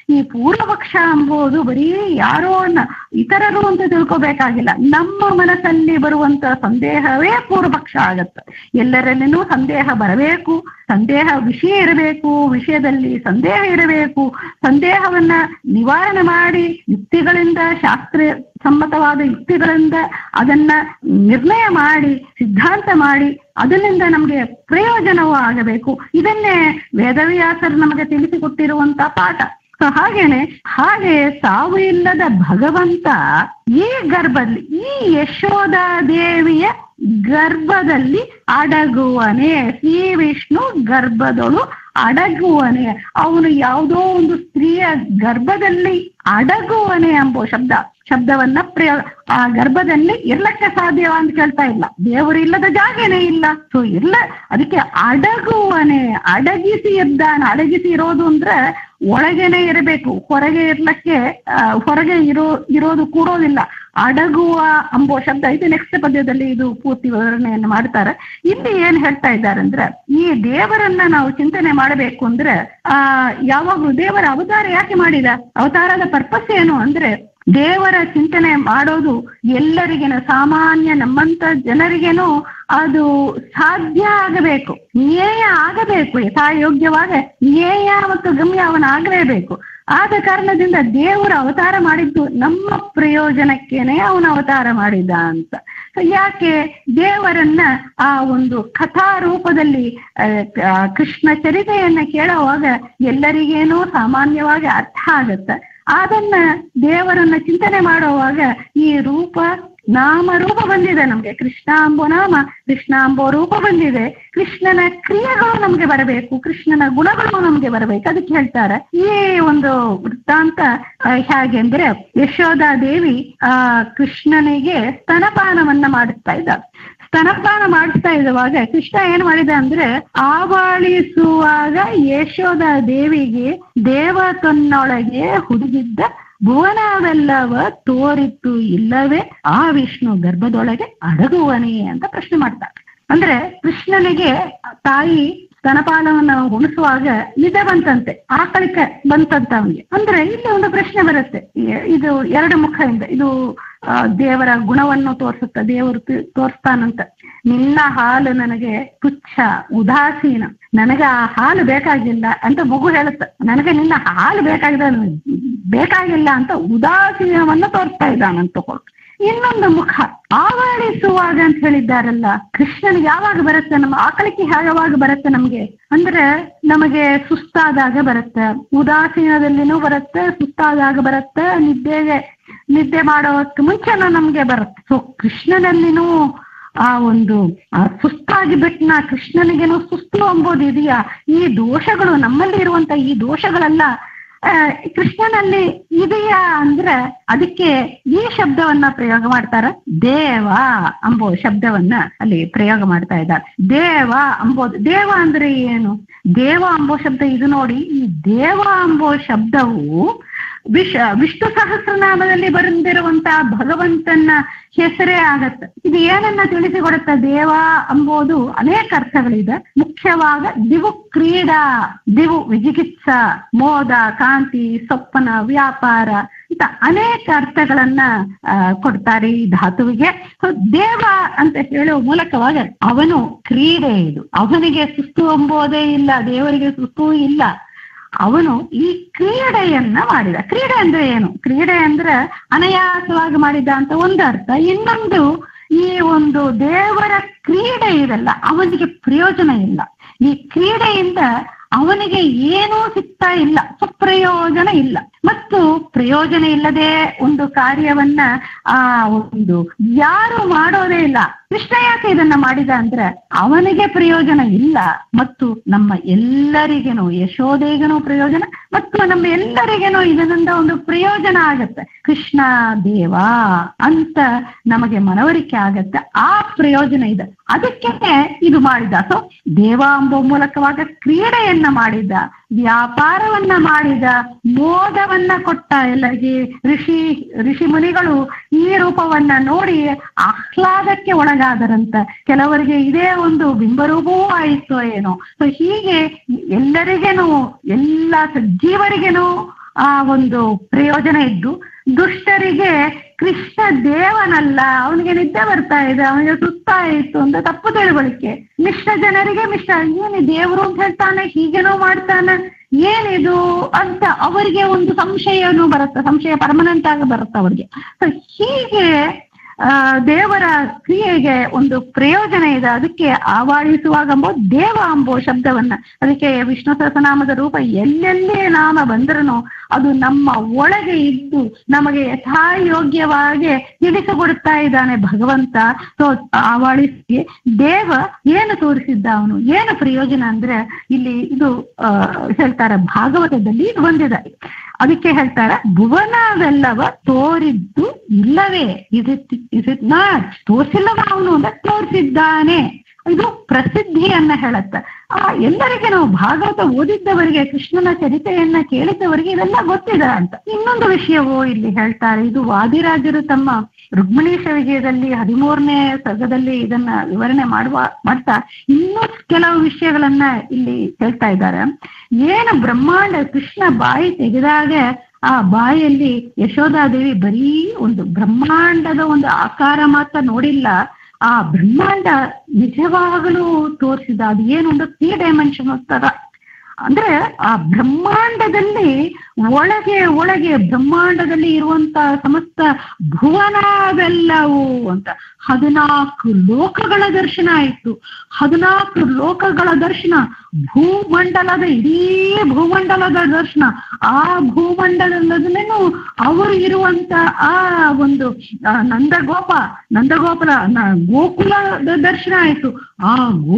ಈ ಪೂರ್ವಪಕ್ಷ ಎಂಬುದು ಬರೀ ಯಾರೋ ನ- ಇತರರು ಅಂತ ತಿಳ್ಕೊಬೇಕಾಗಿಲ್ಲ ನಮ್ಮ ಮನಸ್ಸಲ್ಲಿ ಬರುವಂತ ಸಂದೇಹವೇ ಪೂರ್ವಪಕ್ಷ ಆಗತ್ತೆ ಎಲ್ಲರಲ್ಲಿನೂ ಸಂದೇಹ ಬರಬೇಕು ಸಂದೇಹ ವಿಷಯ ಇರಬೇಕು ವಿಷಯದಲ್ಲಿ ಸಂದೇಹ ಇರಬೇಕು ಸಂದೇಹವನ್ನ ನಿವಾರಣೆ ಮಾಡಿ ಯುಕ್ತಿಗಳಿಂದ ಶಾಸ್ತ್ರ ಸಮ್ಮತವಾದ ಯುಕ್ತಿಗಳಿಂದ ಅದನ್ನ ನಿರ್ಣಯ ಮಾಡಿ ಸಿದ್ಧಾಂತ ಮಾಡಿ ಅದರಿಂದ ನಮಗೆ ಪ್ರಯೋಜನವೂ ಆಗಬೇಕು ಇದನ್ನೇ ವೇದವ್ಯಾಸರು ನಮಗೆ ತಿಳಿಸಿಕೊಟ್ಟಿರುವಂತ ಪಾಠ ಸೊ ಹಾಗೇನೆ ಹಾಗೆ ಸಾವು ಇಲ್ಲದ ಭಗವಂತ ಈ ಗರ್ಭದಲ್ಲಿ ಈ ಯಶೋಧ ದೇವಿಯ ಗರ್ಭದಲ್ಲಿ ಅಡಗುವನೆ ಶ್ರೀ ವಿಷ್ಣು ಗರ್ಭದೊಳು ಅಡಗುವನೆ ಅವನು ಯಾವುದೋ ಒಂದು ಸ್ತ್ರೀಯ ಗರ್ಭದಲ್ಲಿ ಅಡಗುವನೆ ಎಂಬ ಶಬ್ದ ಶಬ್ದವನ್ನ ಪ್ರಯೋಗ ಆ ಗರ್ಭದಲ್ಲಿ ಇರ್ಲಕ್ಕೆ ಸಾಧ್ಯವ ಅಂತ ಕೇಳ್ತಾ ಇಲ್ಲ ದೇವರು ಇಲ್ಲದ ಜಾಗನೇ ಇಲ್ಲ ಸೊ ಇಲ್ಲ ಅದಕ್ಕೆ ಅಡಗುವನೆ ಅಡಗಿಸಿ ಇದ್ದಾನೆ ಅಡಗಿಸಿ ಇರೋದು ಅಂದ್ರೆ ಒಳಗೇನೆ ಇರಬೇಕು ಹೊರಗೆ ಇರ್ಲಕ್ಕೆ ಆ, ಹೊರಗೆ ಇರೋ ಇರೋದು ಕೂಡೋದಿಲ್ಲ ಅಡಗುವ ಅಂಬೋ ಶಬ್ದ ಇದು ನೆಕ್ಸ್ಟ್ ಪದ್ಯದಲ್ಲಿ ಇದು ಪೂರ್ತಿ ವಿವರಣೆಯನ್ನು ಮಾಡ್ತಾರೆ ಇಲ್ಲಿ ಏನ್ ಹೇಳ್ತಾ ಇದ್ದಾರೆ ಅಂದ್ರೆ ಈ ದೇವರನ್ನ ನಾವು ಚಿಂತನೆ ಮಾಡಬೇಕು ಅಂದ್ರೆ ಆ ಯಾವಾಗ್ಲೂ ದೇವರ ಅವತಾರ ಯಾಕೆ ಮಾಡಿದ ಅವತಾರದ ಪರ್ಪಸ್ ಏನು ಅಂದ್ರೆ ದೇವರ ಚಿಂತನೆ ಮಾಡೋದು ಎಲ್ಲರಿಗೇನು ಸಾಮಾನ್ಯ ನಮ್ಮಂತ ಜನರಿಗೇನು ಅದು ಸಾಧ್ಯ ಆಗಬೇಕು ನ್ಯಾಯ ಆಗಬೇಕು ಯಥಾಯೋಗ್ಯವಾಗ ನ್ಯಾಯ ಮತ್ತು ಗಮ್ಯ ಅವನ ಆಗಲೇಬೇಕು ಆದ ಕಾರಣದಿಂದ ದೇವರು ಅವತಾರ ಮಾಡಿದ್ದು ನಮ್ಮ ಪ್ರಯೋಜನಕ್ಕೇನೆ ಅವನು ಅವತಾರ ಮಾಡಿದ ಅಂತ So ಯಾಕೆ ದೇವರನ್ನ ಆ ಒಂದು ಕಥಾ ರೂಪದಲ್ಲಿ ಆ, ಆ, ಕೃಷ್ಣ ಚರಿತೆಯನ್ನ ಕೇಳುವಾಗ ಎಲ್ಲರಿಗೇನೋ ಸಾಮಾನ್ಯವಾಗಿ ಅರ್ಥ ಆಗತ್ತೆ ಅದನ್ನ ದೇವರನ್ನ ಚಿಂತನೆ ಮಾಡುವಾಗ ಈ ರೂಪ ನಾಮ ರೂಪ ಬಂದಿದೆ ನಮ್ಗೆ ಕೃಷ್ಣ ಅಂಬೋ ನಾಮ ಕೃಷ್ಣ ಅಂಬೋ ರೂಪ ಬಂದಿದೆ ಕೃಷ್ಣನ ಕ್ರಿಯೆಗಳು ನಮ್ಗೆ ಬರಬೇಕು ಕೃಷ್ಣನ ಗುಣಗಳು ನಮ್ಗೆ ಬರಬೇಕು ಅದಕ್ಕೆ ಹೇಳ್ತಾರೆ ಈ ಒಂದು ವೃತ್ತಾಂತ ಆ, ಹೇಗೆ ಅಂದ್ರೆ ಯಶೋಧ ದೇವಿ ಆ ಕೃಷ್ಣನಿಗೆ ಸ್ತನಪಾನವನ್ನ ಮಾಡಿಸ್ತಾ ಇದ್ದಾರೆ ಸ್ತನಪಾನ ಮಾಡಿಸ್ತಾ ಇರುವಾಗ ಕೃಷ್ಣ ಏನ್ ಮಾಡಿದ ಅಂದ್ರೆ ಆವಾಳಿಸುವಾಗ ಯಶೋಧ ದೇವಿಗೆ ದೇವ ತನ್ನೊಳಗೆ ಹುಡುಗಿದ್ದ ಭುವನವೆಲ್ಲವ ತೋರಿತ್ತು ಇಲ್ಲವೇ ಆ ವಿಷ್ಣು ಗರ್ಭದೊಳಗೆ ಅಡಗುವನೇ ಅಂತ ಪ್ರಶ್ನೆ ಮಾಡ್ತಾರೆ ಅಂದ್ರೆ ಕೃಷ್ಣನಿಗೆ ತಾಯಿ ಸ್ತನಪಾನವನ್ನ ಉಣಿಸುವಾಗ ನಿದ್ದೆ ಬಂತಂತೆ ಆಕಳಿಕೆ ಬಂತಂತ ಅವನಿಗೆ ಅಂದ್ರೆ ಇಲ್ಲಿ ಒಂದು ಪ್ರಶ್ನೆ ಬರುತ್ತೆ ಇ- ಇದು ಎರಡು ಮುಖದಿಂದ ಇದು ಆ, ದೇವರ ಗುಣವನ್ನು ತೋರಿಸುತ್ತೆ ದೇವರು ತಿ- ತೋರಿಸ್ತಾನಂತ ನಿನ್ನ ಹಾಲು ನನಗೆ ತುಚ್ಛ ಉದಾಸೀನ ನನಗೆ ಆ ಹಾಲು ಬೇಕಾಗಿಲ್ಲ ಅಂತ ಮಗು ಹೇಳುತ್ತೆ ನನಗೆ ನಿನ್ನ ಹಾಲು ಬೇಕಾಗಿದೆ ಬೇಕಾಗಿಲ್ಲ ಅಂತ ಉದಾಸೀನವನ್ನು ತೋರಿಸ್ತಾ ಇದ್ದಾನಂತ ತಗೊಳ್ಳಿ ಇನ್ನೊಂದು ಮುಖ ಆವಾಡಿಸುವಾಗ ಅಂತ ಹೇಳಿದ್ದಾರಲ್ಲ ಕೃಷ್ಣನಿಗೆ ಯಾವಾಗ ಬರುತ್ತೆ ನಮ್ಮ ಆಕಳಿಕೆ ಯಾವಾಗ ಬರುತ್ತೆ ನಮ್ಗೆ ಅಂದ್ರೆ ನಮಗೆ ಸುಸ್ತಾದಾಗ ಬರುತ್ತೆ ಉದಾಸೀನದಲ್ಲಿನೂ ಬರುತ್ತೆ ಸುಸ್ತಾದಾಗ ಬರುತ್ತೆ ನಿದ್ದೆಗೆ ನಿದ್ದೆ ಮಾಡೋದಕ್ಕೆ ಮುಂಚೆನೂ ನಮ್ಗೆ ಬರುತ್ತೆ ಸೊ ಕೃಷ್ಣನಲ್ಲಿನೂ ಆ ಒಂದು ಆ ಸುಸ್ತಾಗಿ ಬಿಟ್ನ ಕೃಷ್ಣನಿಗೇನೋ ಸುಸ್ತು ಎಂಬುದು ಇದೆಯಾ ಈ ದೋಷಗಳು ನಮ್ಮಲ್ಲಿ ಇರುವಂತ ಈ ದೋಷಗಳೆಲ್ಲ ಆ, ಕೃಷ್ಣನಲ್ಲಿ ಇದೆಯಾ ಅಂದ್ರೆ ಅದಕ್ಕೆ ಈ ಶಬ್ದವನ್ನ ಪ್ರಯೋಗ ಮಾಡ್ತಾರ ದೇವ ಅಂಬೋ ಶಬ್ದವನ್ನ ಅಲ್ಲಿ ಪ್ರಯೋಗ ಮಾಡ್ತಾ ಇದ್ದಾರೆ ದೇವ ಅಂಬೋದು ದೇವ ಅಂದ್ರೆ ಏನು ದೇವ ಅಂಬೋ ಶಬ್ದ ಇದು ನೋಡಿ ಈ ದೇವ ಅಂಬೋ ಶಬ್ದವು ವಿಶ್ ವಿಷ್ಣು ಸಹಸ್ರನಾಮದಲ್ಲಿ ಬಂದಿರುವಂತಹ ಭಗವಂತನ ಹೆಸರೇ ಆಗತ್ತೆ ಇದು ಏನನ್ನ ತಿಳಿಸಿಕೊಡುತ್ತೆ ದೇವ ಅಂಬೋದು ಅನೇಕ ಅರ್ಥಗಳಿದೆ ಮುಖ್ಯವಾಗ ದಿವು ಕ್ರೀಡಾ ದಿವು ವಿಜಿಗಿತ್ಸ ಮೋದ ಕಾಂತಿ ಸೊಪ್ಪನ ವ್ಯಾಪಾರ ಇಂತ ಅನೇಕ ಅರ್ಥಗಳನ್ನ ಆ, ಕೊಡ್ತಾರೆ ಈ ಧಾತುವಿಗೆ So, ದೇವ ಅಂತ ಹೇಳುವ ಮೂಲಕವಾಗ ಅವನು ಕ್ರೀಡೆ ಇದು ಅವನಿಗೆ ಸುಸ್ತು ಎಂಬುದೇ ಇಲ್ಲ ದೇವರಿಗೆ ಸುಸ್ತು ಇಲ್ಲ ಅವನು ಈ ಕ್ರೀಡೆಯನ್ನ ಮಾಡಿದ ಕ್ರೀಡೆ ಅಂದ್ರೆ ಏನು ಕ್ರೀಡೆ ಅಂದ್ರೆ ಅನಾಯಾಸವಾಗಿ ಮಾಡಿದ ಅಂತ ಒಂದು ಅರ್ಥ ಇನ್ನೊಂದು ಈ ಒಂದು ದೇವರ ಕ್ರೀಡೆ ಇದಲ್ಲ ಅವನಿಗೆ ಪ್ರಯೋಜನ ಇಲ್ಲ ಈ ಕ್ರೀಡೆಯಿಂದ ಅವನಿಗೆ ಏನೂ ಸಿಗ್ತಾ ಇಲ್ಲ ಸ್ವಪ್ರಯೋಜನ ಇಲ್ಲ ಮತ್ತು ಪ್ರಯೋಜನ ಇಲ್ಲದೆ ಒಂದು ಕಾರ್ಯವನ್ನ ಆ ಒಂದು ಯಾರು ಮಾಡೋದೇ ಇಲ್ಲ ಕೃಷ್ಣ ಯಾಕೆ ಇದನ್ನ ಮಾಡಿದ ಅಂದ್ರೆ ಅವನಿಗೆ ಪ್ರಯೋಜನ ಇಲ್ಲ ಮತ್ತು ನಮ್ಮ ಎಲ್ಲರಿಗೇನು ಯಶೋದೆಗೇನೋ ಪ್ರಯೋಜನ ಮತ್ತು ನಮ್ಮ ಎಲ್ಲರಿಗೇನೋ ಇದರಿಂದ ಒಂದು ಪ್ರಯೋಜನ ಆಗತ್ತೆ ಕೃಷ್ಣ ದೇವ ಅಂತ ನಮಗೆ ಮನವರಿಕೆ ಆಗತ್ತೆ ಆ ಪ್ರಯೋಜನ ಇದೆ ಅದಕ್ಕೆ ಇದು ಮಾಡಿದ ಸೊ ದೇವ ಎಂಬ ಮೂಲಕವಾಗ ಕ್ರೀಡೆಯನ್ನ ಮಾಡಿದ ವ್ಯಾಪಾರವನ್ನ ಮಾಡಿದ ಮೋದವನ್ನ ಕೊಟ್ಟ ಎಲ್ಲರಿಗೆ ಋಷಿ ಋಷಿ ಮುನಿಗಳು ಈ ರೂಪವನ್ನ ನೋಡಿ ಆಹ್ಲಾದಕ್ಕೆ ಒಳಗಾದರಂತ ಕೆಲವರಿಗೆ ಇದೇ ಒಂದು ಬಿಂಬರೂಪವೂ ಆಯಿತು ಏನೋ ಸೊ ಹೀಗೆ ಎಲ್ಲರಿಗೇನು ಎಲ್ಲ ಸಜ್ಜೀವರಿಗೇನು ಆ ಒಂದು ಪ್ರಯೋಜನ ಇದ್ದು ದುಷ್ಟರಿಗೆ ಕೃಷ್ಣ ದೇವನಲ್ಲ ಅವನಿಗೆ ನಿದ್ದೆ ಬರ್ತಾ ಇದೆ ಅವನಿಗೆ ಸುಸ್ತಾಯಿತು ಅಂತ ತಪ್ಪು ತಿಳುವಳಿಕೆ ಮಿಶ್ರ ಜನರಿಗೆ ಮಿಶ್ರ ಏನು ದೇವರು ಅಂತ ಹೇಳ್ತಾನೆ ಹೀಗೇನೋ ಮಾಡ್ತಾನೆ ಏನಿದು ಅಂತ ಅವರಿಗೆ ಒಂದು ಸಂಶಯನೂ ಬರುತ್ತೆ ಸಂಶಯ ಪರ್ಮನೆಂಟ್ ಆಗಿ ಬರುತ್ತೆ ಅವರಿಗೆ So ಹೀಗೆ ಆ ದೇವರ ಕ್ರಿಯೆಗೆ ಒಂದು ಪ್ರಯೋಜನ ಇದೆ ಅದಕ್ಕೆ ಆವಾಡಿಸುವಾಗ ಅಂಬೋ ದೇವ ಅಂಬೋ ಶಬ್ದವನ್ನ ಅದಕ್ಕೆ ವಿಷ್ಣು ಸಹಸ್ರನಾಮದ ರೂಪ ಎಲ್ಲೆಲ್ಲಿ ನಾಮ ಬಂದ್ರೂ ಅದು ನಮ್ಮ ಒಳಗೆ ಇದ್ದು ನಮಗೆ ಯಥಾಯೋಗ್ಯವಾಗಿ ತಿಳಿಸಿಕೊಡ್ತಾ ಇದ್ದಾನೆ ಭಗವಂತ ಸೊ ಆವಾಡಿಸಿ ದೇವ ಏನು ತೋರಿಸಿದ್ದ ಅವನು ಏನು ಪ್ರಯೋಜನ ಅಂದ್ರೆ ಇಲ್ಲಿ ಇದು ಆ ಹೇಳ್ತಾರೆ ಭಾಗವತದಲ್ಲಿ ಇದು ಬಂದಿದೆ ಅದಕ್ಕೆ ಹೇಳ್ತಾರೆ ಭುವನವೆಲ್ಲವ ತೋರಿದ್ದು ಇಲ್ಲವೇ ಇದು ಇಸ್ ಇಟ್ ನಾಟ್ ತೋರಿಸಿಲ್ಲವ ಅವನು ಅಂತ ತೋರಿಸಿದ್ದಾನೆ ಇದು ಪ್ರಸಿದ್ಧಿಯನ್ನ ಹೇಳುತ್ತೆ ಆ ಎಲ್ಲರಿಗೆ ನಾವು ಭಾಗವತ ಓದಿದ್ದವರಿಗೆ ಕೃಷ್ಣನ ಚರಿತೆಯನ್ನ ಕೇಳಿದ್ದವರಿಗೆ ಇದೆಲ್ಲ ಗೊತ್ತಿದೆ ಅಂತ ಇನ್ನೊಂದು ವಿಷಯವೂ ಇಲ್ಲಿ ಹೇಳ್ತಾರೆ ಇದು ವಾದಿರಾಜರು ತಮ್ಮ ರುಕ್ಮಿಣೀಶ ವಿಜಯದಲ್ಲಿ ಹದಿಮೂರನೇ ಸರ್ಗದಲ್ಲಿ ಇದನ್ನ ವಿವರಣೆ ಮಾಡುವ ಮಾಡ್ತಾ ಇನ್ನೂ ಕೆಲವು ವಿಷಯಗಳನ್ನ ಇಲ್ಲಿ ಹೇಳ್ತಾ ಇದ್ದಾರೆ ಏನು ಬ್ರಹ್ಮಾಂಡ ಕೃಷ್ಣ ಬಾಯಿ ತೆಗೆದಾಗ ಆ ಬಾಯಲ್ಲಿ ಯಶೋಧಾದೇವಿ ಬರೀ ಒಂದು ಬ್ರಹ್ಮಾಂಡದ ಒಂದು ಆಕಾರ ಮಾತ್ರ ನೋಡಿಲ್ಲ ಆ ಬ್ರಹ್ಮಾಂಡ ನಿಜವಾಗಲೂ ತೋರಿಸಿದ ಅದು ಏನು ಒಂದು ತ್ರೀ ಡೈಮೆನ್ಷನ್ ತರ ಅಂದ್ರೆ ಆ ಬ್ರಹ್ಮಾಂಡದಲ್ಲಿ ಒಳಗೆ ಒಳಗೆ ಬ್ರಹ್ಮಾಂಡದಲ್ಲಿ ಇರುವಂತ ಸಮಸ್ತ ಭುವನವೆಲ್ಲವೂ ಅಂತ ಹದಿನಾಲ್ಕು ಲೋಕಗಳ ದರ್ಶನ ಆಯಿತು ಹದಿನಾಲ್ಕು ಲೋಕಗಳ ದರ್ಶನ ಭೂಮಂಡಲದ ಇಡೀ ಭೂಮಂಡಲದ ದರ್ಶನ ಆ ಭೂಮಂಡಲದಲ್ಲೇನು ಅವರು ಇರುವಂತ ಆ ಒಂದು ಆ ನಂದಗೋಪ ನಂದಗೋಪುರ ನ- ಗೋಕುಲದ ದರ್ಶನ ಆಯಿತು ಆ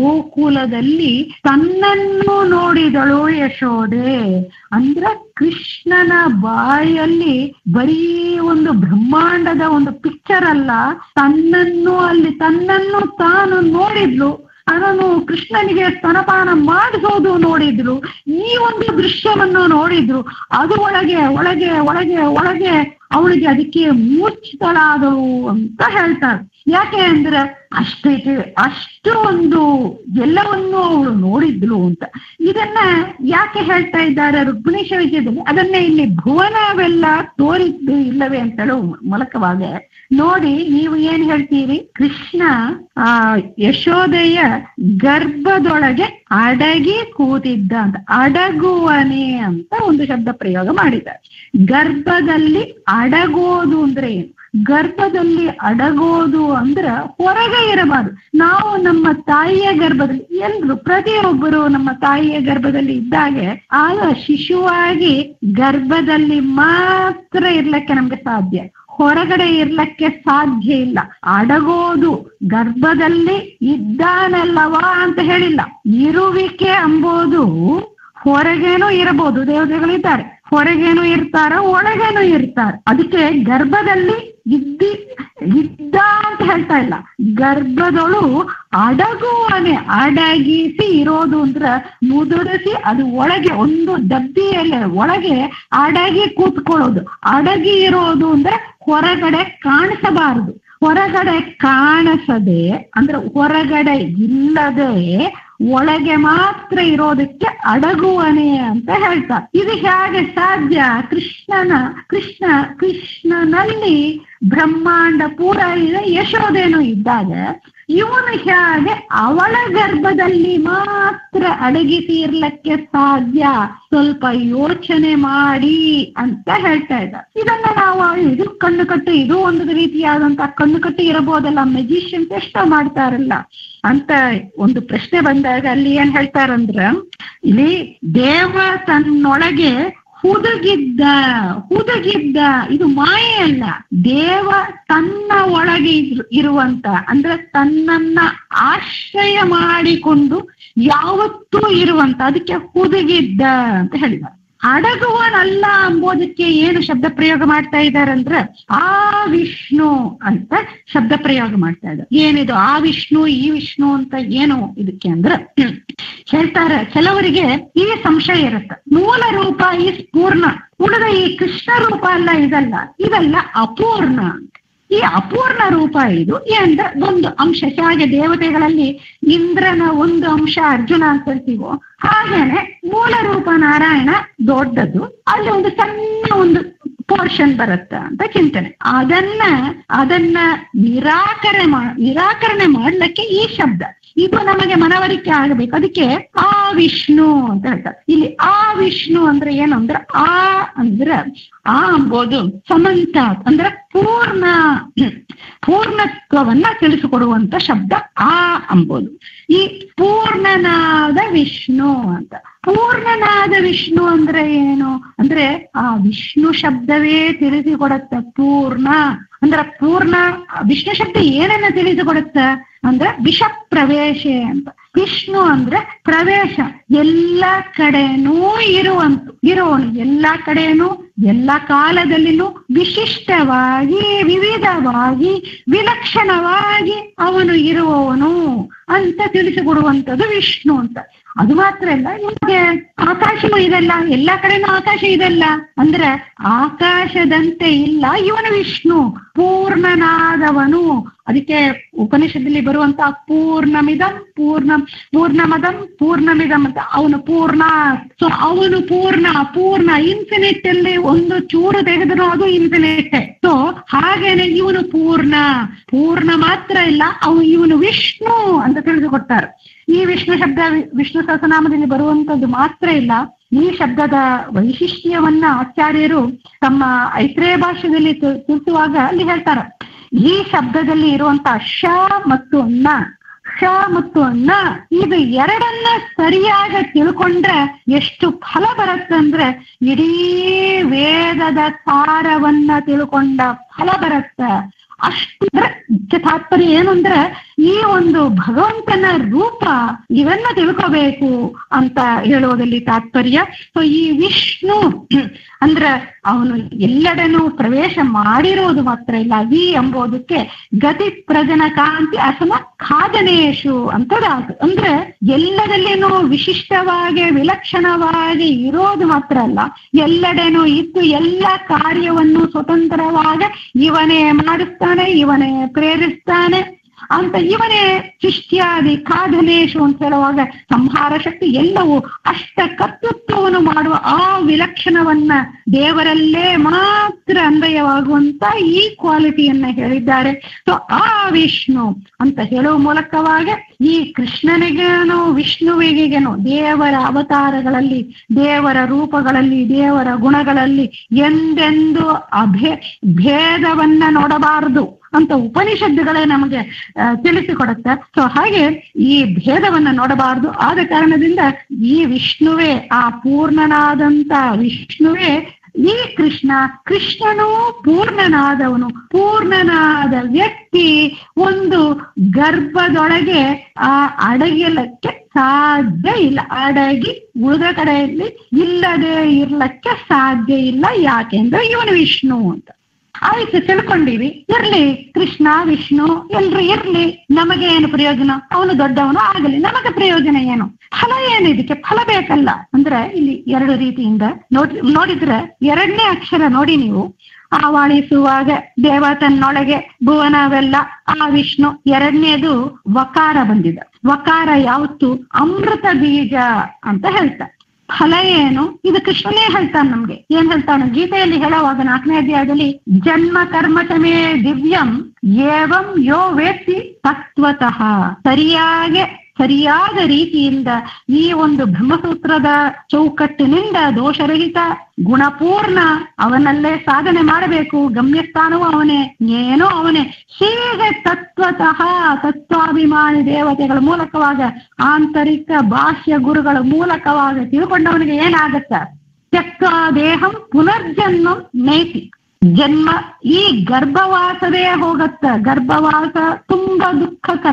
ಗೋಕುಲದಲ್ಲಿ ತನ್ನನ್ನು ನೋಡಿದಳು ಯಶೋದೆ ಅಂದ್ರೆ ಕೃಷ್ಣನ ಬಾಯಲ್ಲಿ ಬರೀ ಒಂದು ಬ್ರಹ್ಮಾಂಡದ ಒಂದು ಪಿಕ್ಚರ್ ಅಲ್ಲ ತನ್ನನ್ನು ಅಲ್ಲಿ ತನ್ನನ್ನು ತಾನು ನೋಡಿದ್ಲು ಅದನ್ನು ಕೃಷ್ಣನಿಗೆ ಸ್ತನಪಾನ ಮಾಡಿಸೋದು ನೋಡಿದ್ರು ಈ ಒಂದು ದೃಶ್ಯವನ್ನು ನೋಡಿದ್ರು ಅದು ಒಳಗೆ ಒಳಗೆ ಒಳಗೆ ಒಳಗೆ ಅವಳಿಗೆ ಅದಕ್ಕೆ ಮೂರ್ಛಿತಳಾದಳು ಅಂತ ಹೇಳ್ತಾರೆ ಯಾಕೆ ಅಂದ್ರೆ ಅಷ್ಟೇ ಅಷ್ಟು ಒಂದು ಎಲ್ಲವನ್ನೂ ಅವಳು ನೋಡಿದ್ಲು ಅಂತ ಇದನ್ನ ಯಾಕೆ ಹೇಳ್ತಾ ಇದ್ದಾರೆ ರುಕ್ಮಿಣೀಶ ವಿಜಯದಲ್ಲಿ ಅದನ್ನೇ ಇಲ್ಲಿ ಭುವನವೆಲ್ಲ ತೋರಿದ್ದು ಇಲ್ಲವೇ ಅಂತ ಹೇಳೋ ಮೂಲಕವಾಗ ನೋಡಿ ನೀವು ಏನ್ ಹೇಳ್ತೀರಿ ಕೃಷ್ಣ ಆ ಯಶೋದೆಯ ಗರ್ಭದೊಳಗೆ ಅಡಗಿ ಕೂತಿದ್ದ ಅಂತ ಅಡಗುವನೆ ಅಂತ ಒಂದು ಶಬ್ದ ಪ್ರಯೋಗ ಮಾಡಿದ್ದಾರೆ ಗರ್ಭದಲ್ಲಿ ಅಡಗೋದು ಅಂದ್ರೆ ಏನು ಗರ್ಭದಲ್ಲಿ ಅಡಗೋದು ಅಂದ್ರ ಹೊರಗೆ ಇರಬಾರ್ದು ನಾವು ನಮ್ಮ ತಾಯಿಯ ಗರ್ಭದಲ್ಲಿ ಎಲ್ರು ಪ್ರತಿಯೊಬ್ಬರು ನಮ್ಮ ತಾಯಿಯ ಗರ್ಭದಲ್ಲಿ ಇದ್ದಾಗೆ ಆಗ ಶಿಶುವಾಗಿ ಗರ್ಭದಲ್ಲಿ ಮಾತ್ರ ಇರ್ಲಿಕ್ಕೆ ನಮ್ಗೆ ಸಾಧ್ಯ ಹೊರಗಡೆ ಇರ್ಲಿಕ್ಕೆ ಸಾಧ್ಯ ಇಲ್ಲ ಅಡಗೋದು ಗರ್ಭದಲ್ಲಿ ಇದ್ದಾನಲ್ಲವಾ ಅಂತ ಹೇಳಿಲ್ಲ ಇರುವಿಕೆ ಅಂಬೋದು ಹೊರಗೇನೂ ಇರಬಹುದು ದೇವತೆಗಳಿದ್ದಾರೆ ಹೊರಗೇನು ಇರ್ತಾರ ಒಳಗೇನು ಇರ್ತಾರ ಅದಕ್ಕೆ ಗರ್ಭದಲ್ಲಿ ಇದ್ದಿ ಇದ್ದ ಅಂತ ಹೇಳ್ತಾ ಇಲ್ಲ ಗರ್ಭದೊಳು ಅಡಗುವನೆ ಅಡಗಿಸಿ ಇರೋದು ಅಂದ್ರ ಮುದುಡಿಸಿ ಅದು ಒಳಗೆ ಒಂದು ಡಬ್ಬಿಯಲ್ಲಿ ಒಳಗೆ ಅಡಗಿ ಕೂತ್ಕೊಳ್ಳೋದು ಅಡಗಿ ಇರೋದು ಅಂದ್ರೆ ಹೊರಗಡೆ ಕಾಣಿಸಬಾರದು ಹೊರಗಡೆ ಕಾಣಿಸದೆ ಅಂದ್ರೆ ಹೊರಗಡೆ ಇಲ್ಲದೆ ಒಳಗೆ ಮಾತ್ರ ಇರೋದಕ್ಕೆ ಅಡಗುವನೆ ಅಂತ ಹೇಳ್ತಾರೆ ಇದು ಹೇಗೆ ಸಾಧ್ಯ ಕೃಷ್ಣನ ಕೃಷ್ಣ ಕೃಷ್ಣನಲ್ಲಿ ಬ್ರಹ್ಮಾಂಡ ಪೂರ ಇದೆ ಯಶೋದೇನು ಇದ್ದಾಗ ಇವನು ಹೇಗೆ ಅವಳ ಗರ್ಭದಲ್ಲಿ ಮಾತ್ರ ಅಡಗಿಸಿ ಇರ್ಲಿಕ್ಕೆ ಸಾಧ್ಯ ಸ್ವಲ್ಪ ಯೋಚನೆ ಮಾಡಿ ಅಂತ ಹೇಳ್ತಾ ಇದ್ದಾರೆ ಇದನ್ನ ನಾವು ಇದು ಕಣ್ಣು ಕಟ್ಟು ಇದು ಒಂದು ರೀತಿಯಾದಂತ ಕಣ್ಣು ಕಟ್ಟು ಇರಬಹುದಲ್ಲ ಮೆಜಿಷಿಯನ್ಸ್ ಎಷ್ಟೋ ಮಾಡ್ತಾರಲ್ಲ ಅಂತ ಒಂದು ಪ್ರಶ್ನೆ ಬಂದಾಗ ಅಲ್ಲಿ ಏನ್ ಹೇಳ್ತಾರಂದ್ರ ಇಲ್ಲಿ ದೇವ ತನ್ನೊಳಗೆ ಹುದುಗಿದ್ದ ಹುದುಗಿದ್ದ ಇದು ಮಾಯೆ ಅಲ್ಲ ದೇವ ತನ್ನ ಒಳಗೆ ಇರ್- ಇರುವಂತ ಅಂದ್ರೆ ತನ್ನನ್ನ ಆಶ್ರಯ ಮಾಡಿಕೊಂಡು ಯಾವತ್ತೂ ಇರುವಂತ ಅದಕ್ಕೆ ಹುದುಗಿದ್ದ ಅಂತ ಹೇಳಿದ ಅಡಗುವನಲ್ಲ ಅಂಬೋದಕ್ಕೆ ಏನು ಶಬ್ದ ಪ್ರಯೋಗ ಮಾಡ್ತಾ ಇದ್ದಾರಂದ್ರೆ ಆ ವಿಷ್ಣು ಅಂತ ಶಬ್ದ ಪ್ರಯೋಗ ಮಾಡ್ತಾ ಇದ್ದಾರೆ ಏನಿದು ಆ ವಿಷ್ಣು ಈ ವಿಷ್ಣು ಅಂತ ಏನು ಇದಕ್ಕೆ ಅಂದ್ರೆ ಹೇಳ್ತಾರೆ ಕೆಲವರಿಗೆ ಈ ಸಂಶಯ ಇರುತ್ತೆ ಮೂಲ ರೂಪ ಈ ಪೂರ್ಣ ಉಳಿದ ಈ ಕೃಷ್ಣ ರೂಪ ಅಲ್ಲ ಇದಲ್ಲ ಇದೆಲ್ಲ ಅಪೂರ್ಣ ಈ ಅಪೂರ್ಣ ರೂಪ ಇದು ಅಂದ್ರೆ ಒಂದು ಅಂಶ ಹಾಗೆ ದೇವತೆಗಳಲ್ಲಿ ಇಂದ್ರನ ಒಂದು ಅಂಶ ಅರ್ಜುನ ಅಂತ ಹೇಳ್ತೀವೋ ಹಾಗೇನೆ ಮೂಲ ರೂಪ ನಾರಾಯಣ ದೊಡ್ಡದು ಅಲ್ಲಿ ಒಂದು ಸಣ್ಣ ಒಂದು ಪೋರ್ಷನ್ ಬರುತ್ತ ಅಂತ ಚಿಂತನೆ ಅದನ್ನ ಅದನ್ನ ನಿರಾಕರಣೆ ಮಾ ನಿರಾಕರಣೆ ಮಾಡ್ಲಿಕ್ಕೆ ಈ ಶಬ್ದ ಇದು ನಮಗೆ ಮನವರಿಕೆ ಆಗಬೇಕು ಅದಕ್ಕೆ ಆ ವಿಷ್ಣು ಅಂತ ಹೇಳ್ತಾರೆ ಇಲ್ಲಿ ಆ ವಿಷ್ಣು ಅಂದ್ರೆ ಏನು ಅಂದ್ರೆ ಆ ಅಂದ್ರೆ ಆ ಅಂಬೋದು ಸಮಂತ ಅಂದ್ರೆ ಪೂರ್ಣ ಪೂರ್ಣತ್ವವನ್ನ ತಿಳಿಸಿಕೊಡುವಂತ ಶಬ್ದ ಆ ಅಂಬೋದು ಈ ಪೂರ್ಣನಾದ ವಿಷ್ಣು ಅಂತ ಪೂರ್ಣನಾದ ವಿಷ್ಣು ಅಂದ್ರೆ ಏನು ಅಂದ್ರೆ ಆ ವಿಷ್ಣು ಶಬ್ದವೇ ತಿಳಿಸಿಕೊಡತ್ತ ಪೂರ್ಣ ಅಂದ್ರೆ ಪೂರ್ಣ ವಿಷ್ಣು ಶಬ್ದ ಏನನ್ನ ತಿಳಿಸಿಕೊಡುತ್ತ ಅಂದ್ರೆ ವಿಷ ಪ್ರವೇಶ ಅಂತ ವಿಷ್ಣು ಅಂದ್ರೆ ಪ್ರವೇಶ ಎಲ್ಲ ಕಡೆನೂ ಇರುವಂತ ಇರುವವನು ಎಲ್ಲ ಕಡೆನೂ ಎಲ್ಲ ಕಾಲದಲ್ಲಿನೂ ವಿಶಿಷ್ಟವಾಗಿ ವಿವಿಧವಾಗಿ ವಿಲಕ್ಷಣವಾಗಿ ಅವನು ಇರುವವನು ಅಂತ ತಿಳಿಸಿಕೊಡುವಂಥದ್ದು ವಿಷ್ಣು ಅಂತ ಅದು ಮಾತ್ರ ಅಲ್ಲ ನಿಮಗೆ ಆಕಾಶವೂ ಇದೆಲ್ಲ ಎಲ್ಲ ಕಡೆನೂ ಆಕಾಶ ಇದೆಲ್ಲ ಅಂದ್ರೆ ಆಕಾಶದಂತೆ ಇಲ್ಲ ಇವನು ವಿಷ್ಣು ಪೂರ್ಣನಾದವನು ಅದಕ್ಕೆ ಉಪನಿಷತ್ತಲ್ಲಿ ಬರುವಂತ ಪೂರ್ಣಮಿದಂ ಪೂರ್ಣ ಪೂರ್ಣಮದಂ ಪೂರ್ಣಮಿದಂ ಅಂತ ಅವನು ಪೂರ್ಣ ಸೊ ಅವನು ಪೂರ್ಣ ಪೂರ್ಣ ಇನ್ಫಿನಿಟ್ ಅಲ್ಲಿ ಒಂದು ಚೂರು ತೆಗೆದ್ರು ಅದು ಇನ್ಫಿನಿಟ್ ಸೊ ಹಾಗೇನೆ ಇವನು ಪೂರ್ಣ ಪೂರ್ಣ ಮಾತ್ರ ಇಲ್ಲ ಅವನು ಇವನು ವಿಷ್ಣು ಅಂತ ತಿಳಿದುಕೊಡ್ತಾರೆ ಈ ವಿಷ್ಣು ಶಬ್ದ ವಿಷ್ಣು ಸಹಸ್ರನಾಮದಲ್ಲಿ ಬರುವಂತದ್ದು ಮಾತ್ರ ಇಲ್ಲ ಈ ಶಬ್ದದ ವೈಶಿಷ್ಟ್ಯವನ್ನ ಆಚಾರ್ಯರು ತಮ್ಮ ಐತ್ರೇಯ ಭಾಷೆಯಲ್ಲಿ ತಿಳಿಸುವಾಗ ಅಲ್ಲಿ ಹೇಳ್ತಾರೆ ಈ ಶಬ್ದದಲ್ಲಿ ಇರುವಂತ ಶ ಮತ್ತು ನ ಶ ಮತ್ತು ನ ಇದು ಎರಡನ್ನ ಸರಿಯಾಗಿ ತಿಳ್ಕೊಂಡ್ರೆ ಎಷ್ಟು ಫಲ ಬರುತ್ತಂದ್ರೆ ಇಡೀ ವೇದದ ಸಾರವನ್ನ ತಿಳ್ಕೊಂಡ ಫಲ ಬರುತ್ತೆ ಅಷ್ಟಂದ್ರೆ ತಾತ್ಪರ್ಯ ಏನು ಅಂದ್ರೆ ಈ ಒಂದು ಭಗವಂತನ ರೂಪ ಇವನ್ನ ತಿಳ್ಕೋಬೇಕು ಅಂತ ಹೇಳುವುದಲ್ಲಿ ತಾತ್ಪರ್ಯ ಸೊ ಈ ವಿಷ್ಣು ಅಂದ್ರ ಅವನು ಎಲ್ಲೆಡನೂ ಪ್ರವೇಶ ಮಾಡಿರೋದು ಮಾತ್ರ ಇಲ್ಲ ವಿ ಎಂಬುದಕ್ಕೆ ಗತಿ ಪ್ರಜನ ಕಾಂತಿ ಅಸಮ ಖಾದನೇಶು ಅಂತದಾತು ಅಂದ್ರೆ ಎಲ್ಲದಲ್ಲಿನೂ ವಿಶಿಷ್ಟವಾಗಿ ವಿಲಕ್ಷಣವಾಗಿ ಇರೋದು ಮಾತ್ರ ಅಲ್ಲ ಎಲ್ಲೆಡೆನೂ ಇದ್ದು ಎಲ್ಲ ಕಾರ್ಯವನ್ನು ಸ್ವತಂತ್ರವಾಗಿ ಇವನೇ ಮಾಡಿಸ್ತಾನೆ ಇವನೇ ಪ್ರೇರಿಸ್ತಾನೆ ಅಂತ ಇವನೇ ಶಿಷ್ಟ್ಯಾದಿ ಕಾಧನೇಶು ಅಂತ ಹೇಳುವಾಗ ಸಂಹಾರ ಶಕ್ತಿ ಎಲ್ಲವೂ ಅಷ್ಟ ಕರ್ತೃತ್ವವನ್ನು ಮಾಡುವ ಆ ವಿಲಕ್ಷಣವನ್ನ ದೇವರಲ್ಲೇ ಮಾತ್ರ ಅನ್ವಯವಾಗುವಂತ ಈ ಕ್ವಾಲಿಟಿಯನ್ನ ಹೇಳಿದ್ದಾರೆ ಸೊ ಆ ವಿಷ್ಣು ಅಂತ ಹೇಳುವ ಮೂಲಕವಾಗಿ ಈ ಕೃಷ್ಣನಿಗೇನು ವಿಷ್ಣುವಿಗೇನು ದೇವರ ಅವತಾರಗಳಲ್ಲಿ ದೇವರ ರೂಪಗಳಲ್ಲಿ ದೇವರ ಗುಣಗಳಲ್ಲಿ ಎಂದೆಂದು ಅಭೇ ಭೇದವನ್ನ ನೋಡಬಾರದು ಅಂತ ಉಪನಿಷತ್ತುಗಳೇ ನಮಗೆ ತಿಳಿಸಿಕೊಡುತ್ತೆ ಸೊ ಹಾಗೆ ಈ ಭೇದವನ್ನ ನೋಡಬಾರದು ಆದ ಕಾರಣದಿಂದ ಈ ವಿಷ್ಣುವೇ ಆ ಪೂರ್ಣನಾದಂತ ವಿಷ್ಣುವೇ ಈ ಕೃಷ್ಣ ಕೃಷ್ಣನು ಪೂರ್ಣನಾದವನು ಪೂರ್ಣನಾದ ವ್ಯಕ್ತಿ ಒಂದು ಗರ್ಭದೊಳಗೆ ಆ ಅಡಗಿಲಕ್ಕೆ ಸಾಧ್ಯ ಇಲ್ಲ ಅಡಗಿ ಉಳಿದ ಕಡೆಯಲ್ಲಿ ಇಲ್ಲದೆ ಇರ್ಲಕ್ಕೆ ಸಾಧ್ಯ ಇಲ್ಲ ಯಾಕೆಂದ್ರೆ ಇವನು ವಿಷ್ಣು ಅಂತ ಆಯ್ತು ತಿಳ್ಕೊಂಡಿವಿ ಇರ್ಲಿ ಕೃಷ್ಣ ವಿಷ್ಣು ಎಲ್ರು ಇರ್ಲಿ ನಮಗೆ ಏನು ಪ್ರಯೋಜನ ಅವನು ದೊಡ್ಡವನು ಆಗಲಿ ನಮಗೆ ಪ್ರಯೋಜನ ಏನು ಫಲ ಏನು ಇದಕ್ಕೆ ಫಲ ಬೇಕಲ್ಲ ಅಂದ್ರೆ ಇಲ್ಲಿ ಎರಡು ರೀತಿಯಿಂದ ನೋಡ್ ನೋಡಿದ್ರೆ ಎರಡನೇ ಅಕ್ಷರ ನೋಡಿ ನೀವು ಆವಾಳಿಸುವಾಗ ದೇವ ತನ್ನೊಳಗೆ ಭುವನವೆಲ್ಲ ಆ ವಿಷ್ಣು ಎರಡನೇದು ವಕಾರ ಬಂದಿದೆ ವಕಾರ ಯಾವತ್ತು ಅಮೃತ ಬೀಜ ಅಂತ ಹೇಳ್ತಾರೆ ಫಲ ಏನು ಇದು ಕೃಷ್ಣನೇ ಹೇಳ್ತಾನೆ ನಮ್ಗೆ ಏನ್ ಹೇಳ್ತಾನೆ ಗೀತೆಯಲ್ಲಿ ಹೇಳುವಾಗ ನಾಲ್ಕನೇ ಅಧ್ಯಾಯದಲ್ಲಿ ಜನ್ಮ ಕರ್ಮಟಮೇ ದಿವ್ಯಂ ಏವಂ ಯೋ ವೇತ್ತಿ ತತ್ವತಃ ಸರಿಯಾಗಿ ಸರಿಯಾದ ರೀತಿಯಿಂದ ಈ ಒಂದು ಬ್ರಹ್ಮಸೂತ್ರದ ಚೌಕಟ್ಟಿನಿಂದ ದೋಷರಹಿತ ಗುಣಪೂರ್ಣ ಅವನಲ್ಲೇ ಸಾಧನೆ ಮಾಡಬೇಕು ಗಮ್ಯಸ್ಥಾನವೂ ಅವನೇ ಏನೋ ಅವನೇ ಹೀಗೆ ತತ್ವತಃ ತತ್ವಾಭಿಮಾನಿ ದೇವತೆಗಳ ಮೂಲಕವಾಗ ಆಂತರಿಕ ಬಾಹ್ಯ ಗುರುಗಳ ಮೂಲಕವಾಗ ತಿಳ್ಕೊಂಡವನಿಗೆ ಏನಾಗತ್ತ ತ್ಯಕ್ತ ದೇಹಂ ಪುನರ್ಜನ್ಮಂ ನೈತಿ ಜನ್ಮ ಈ ಗರ್ಭವಾಸವೇ ಹೋಗತ್ತ ಗರ್ಭವಾಸ ತುಂಬಾ ದುಃಖಕರ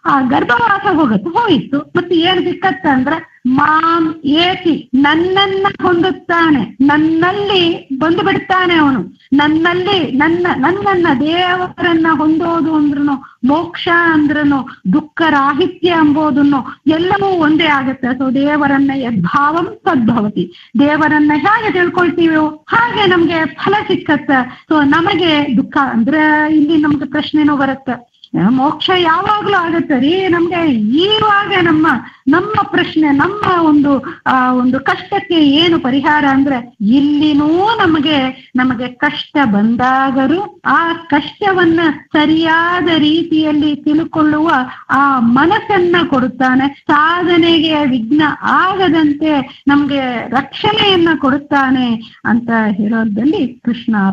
ಆ ಗರ್ಭವಾಸ ಹೋಗುತ್ತೆ ಹೋಯಿತು ಮತ್ತೆ ಏನ್ ಸಿಕ್ಕತ್ತ ಅಂದ್ರೆ ಮಾಂ ಏತಿ ನನ್ನನ್ನ ಹೊಂದುತ್ತಾನೆ ನನ್ನಲ್ಲಿ ಬಂದು ಬಿಡ್ತಾನೆ ಅವನು ನನ್ನಲ್ಲಿ ನನ್ನ ನನ್ನನ್ನ ದೇವರನ್ನ ಹೊಂದೋದು ಅಂದ್ರೂ ಮೋಕ್ಷ ಅಂದ್ರೂ ದುಃಖ ರಾಹಿತ್ಯ ಎಂಬುದನ್ನು ಎಲ್ಲವೂ ಒಂದೇ ಆಗುತ್ತೆ ಸೊ ದೇವರನ್ನ ಯದ್ಭಾವಂ ತದ್ಭವತಿ ದೇವರನ್ನ ಹೇಗೆ ತಿಳ್ಕೊಳ್ತೀವೋ ಹಾಗೆ ನಮ್ಗೆ ಫಲ ಸಿಕ್ಕತ್ತ ಸೊ ನಮಗೆ ದುಃಖ ಅಂದ್ರೆ ಇಲ್ಲಿ ನಮ್ಗೆ ಪ್ರಶ್ನೆನೂ ಬರುತ್ತೆ ಮೋಕ್ಷ ಯಾವಾಗ್ಲೂ ಆಗತ್ತೆ ರೀ ನಮ್ಗೆ ಈವಾಗ ನಮ್ಮ ನಮ್ಮ ಪ್ರಶ್ನೆ ನಮ್ಮ ಒಂದು ಆ ಒಂದು ಕಷ್ಟಕ್ಕೆ ಏನು ಪರಿಹಾರ ಅಂದ್ರೆ ಇಲ್ಲಿನೂ ನಮಗೆ ನಮಗೆ ಕಷ್ಟ ಬಂದಾಗರೂ ಆ ಕಷ್ಟವನ್ನ ಸರಿಯಾದ ರೀತಿಯಲ್ಲಿ ತಿಳ್ಕೊಳ್ಳುವ ಆ ಮನಸ್ಸನ್ನ ಕೊಡುತ್ತಾನೆ ಸಾಧನೆಗೆ ವಿಘ್ನ ಆಗದಂತೆ ನಮ್ಗೆ ರಕ್ಷಣೆಯನ್ನ ಕೊಡುತ್ತಾನೆ ಅಂತ ಹೇಳೋದ್ರಲ್ಲಿ ಕೃಷ್ಣ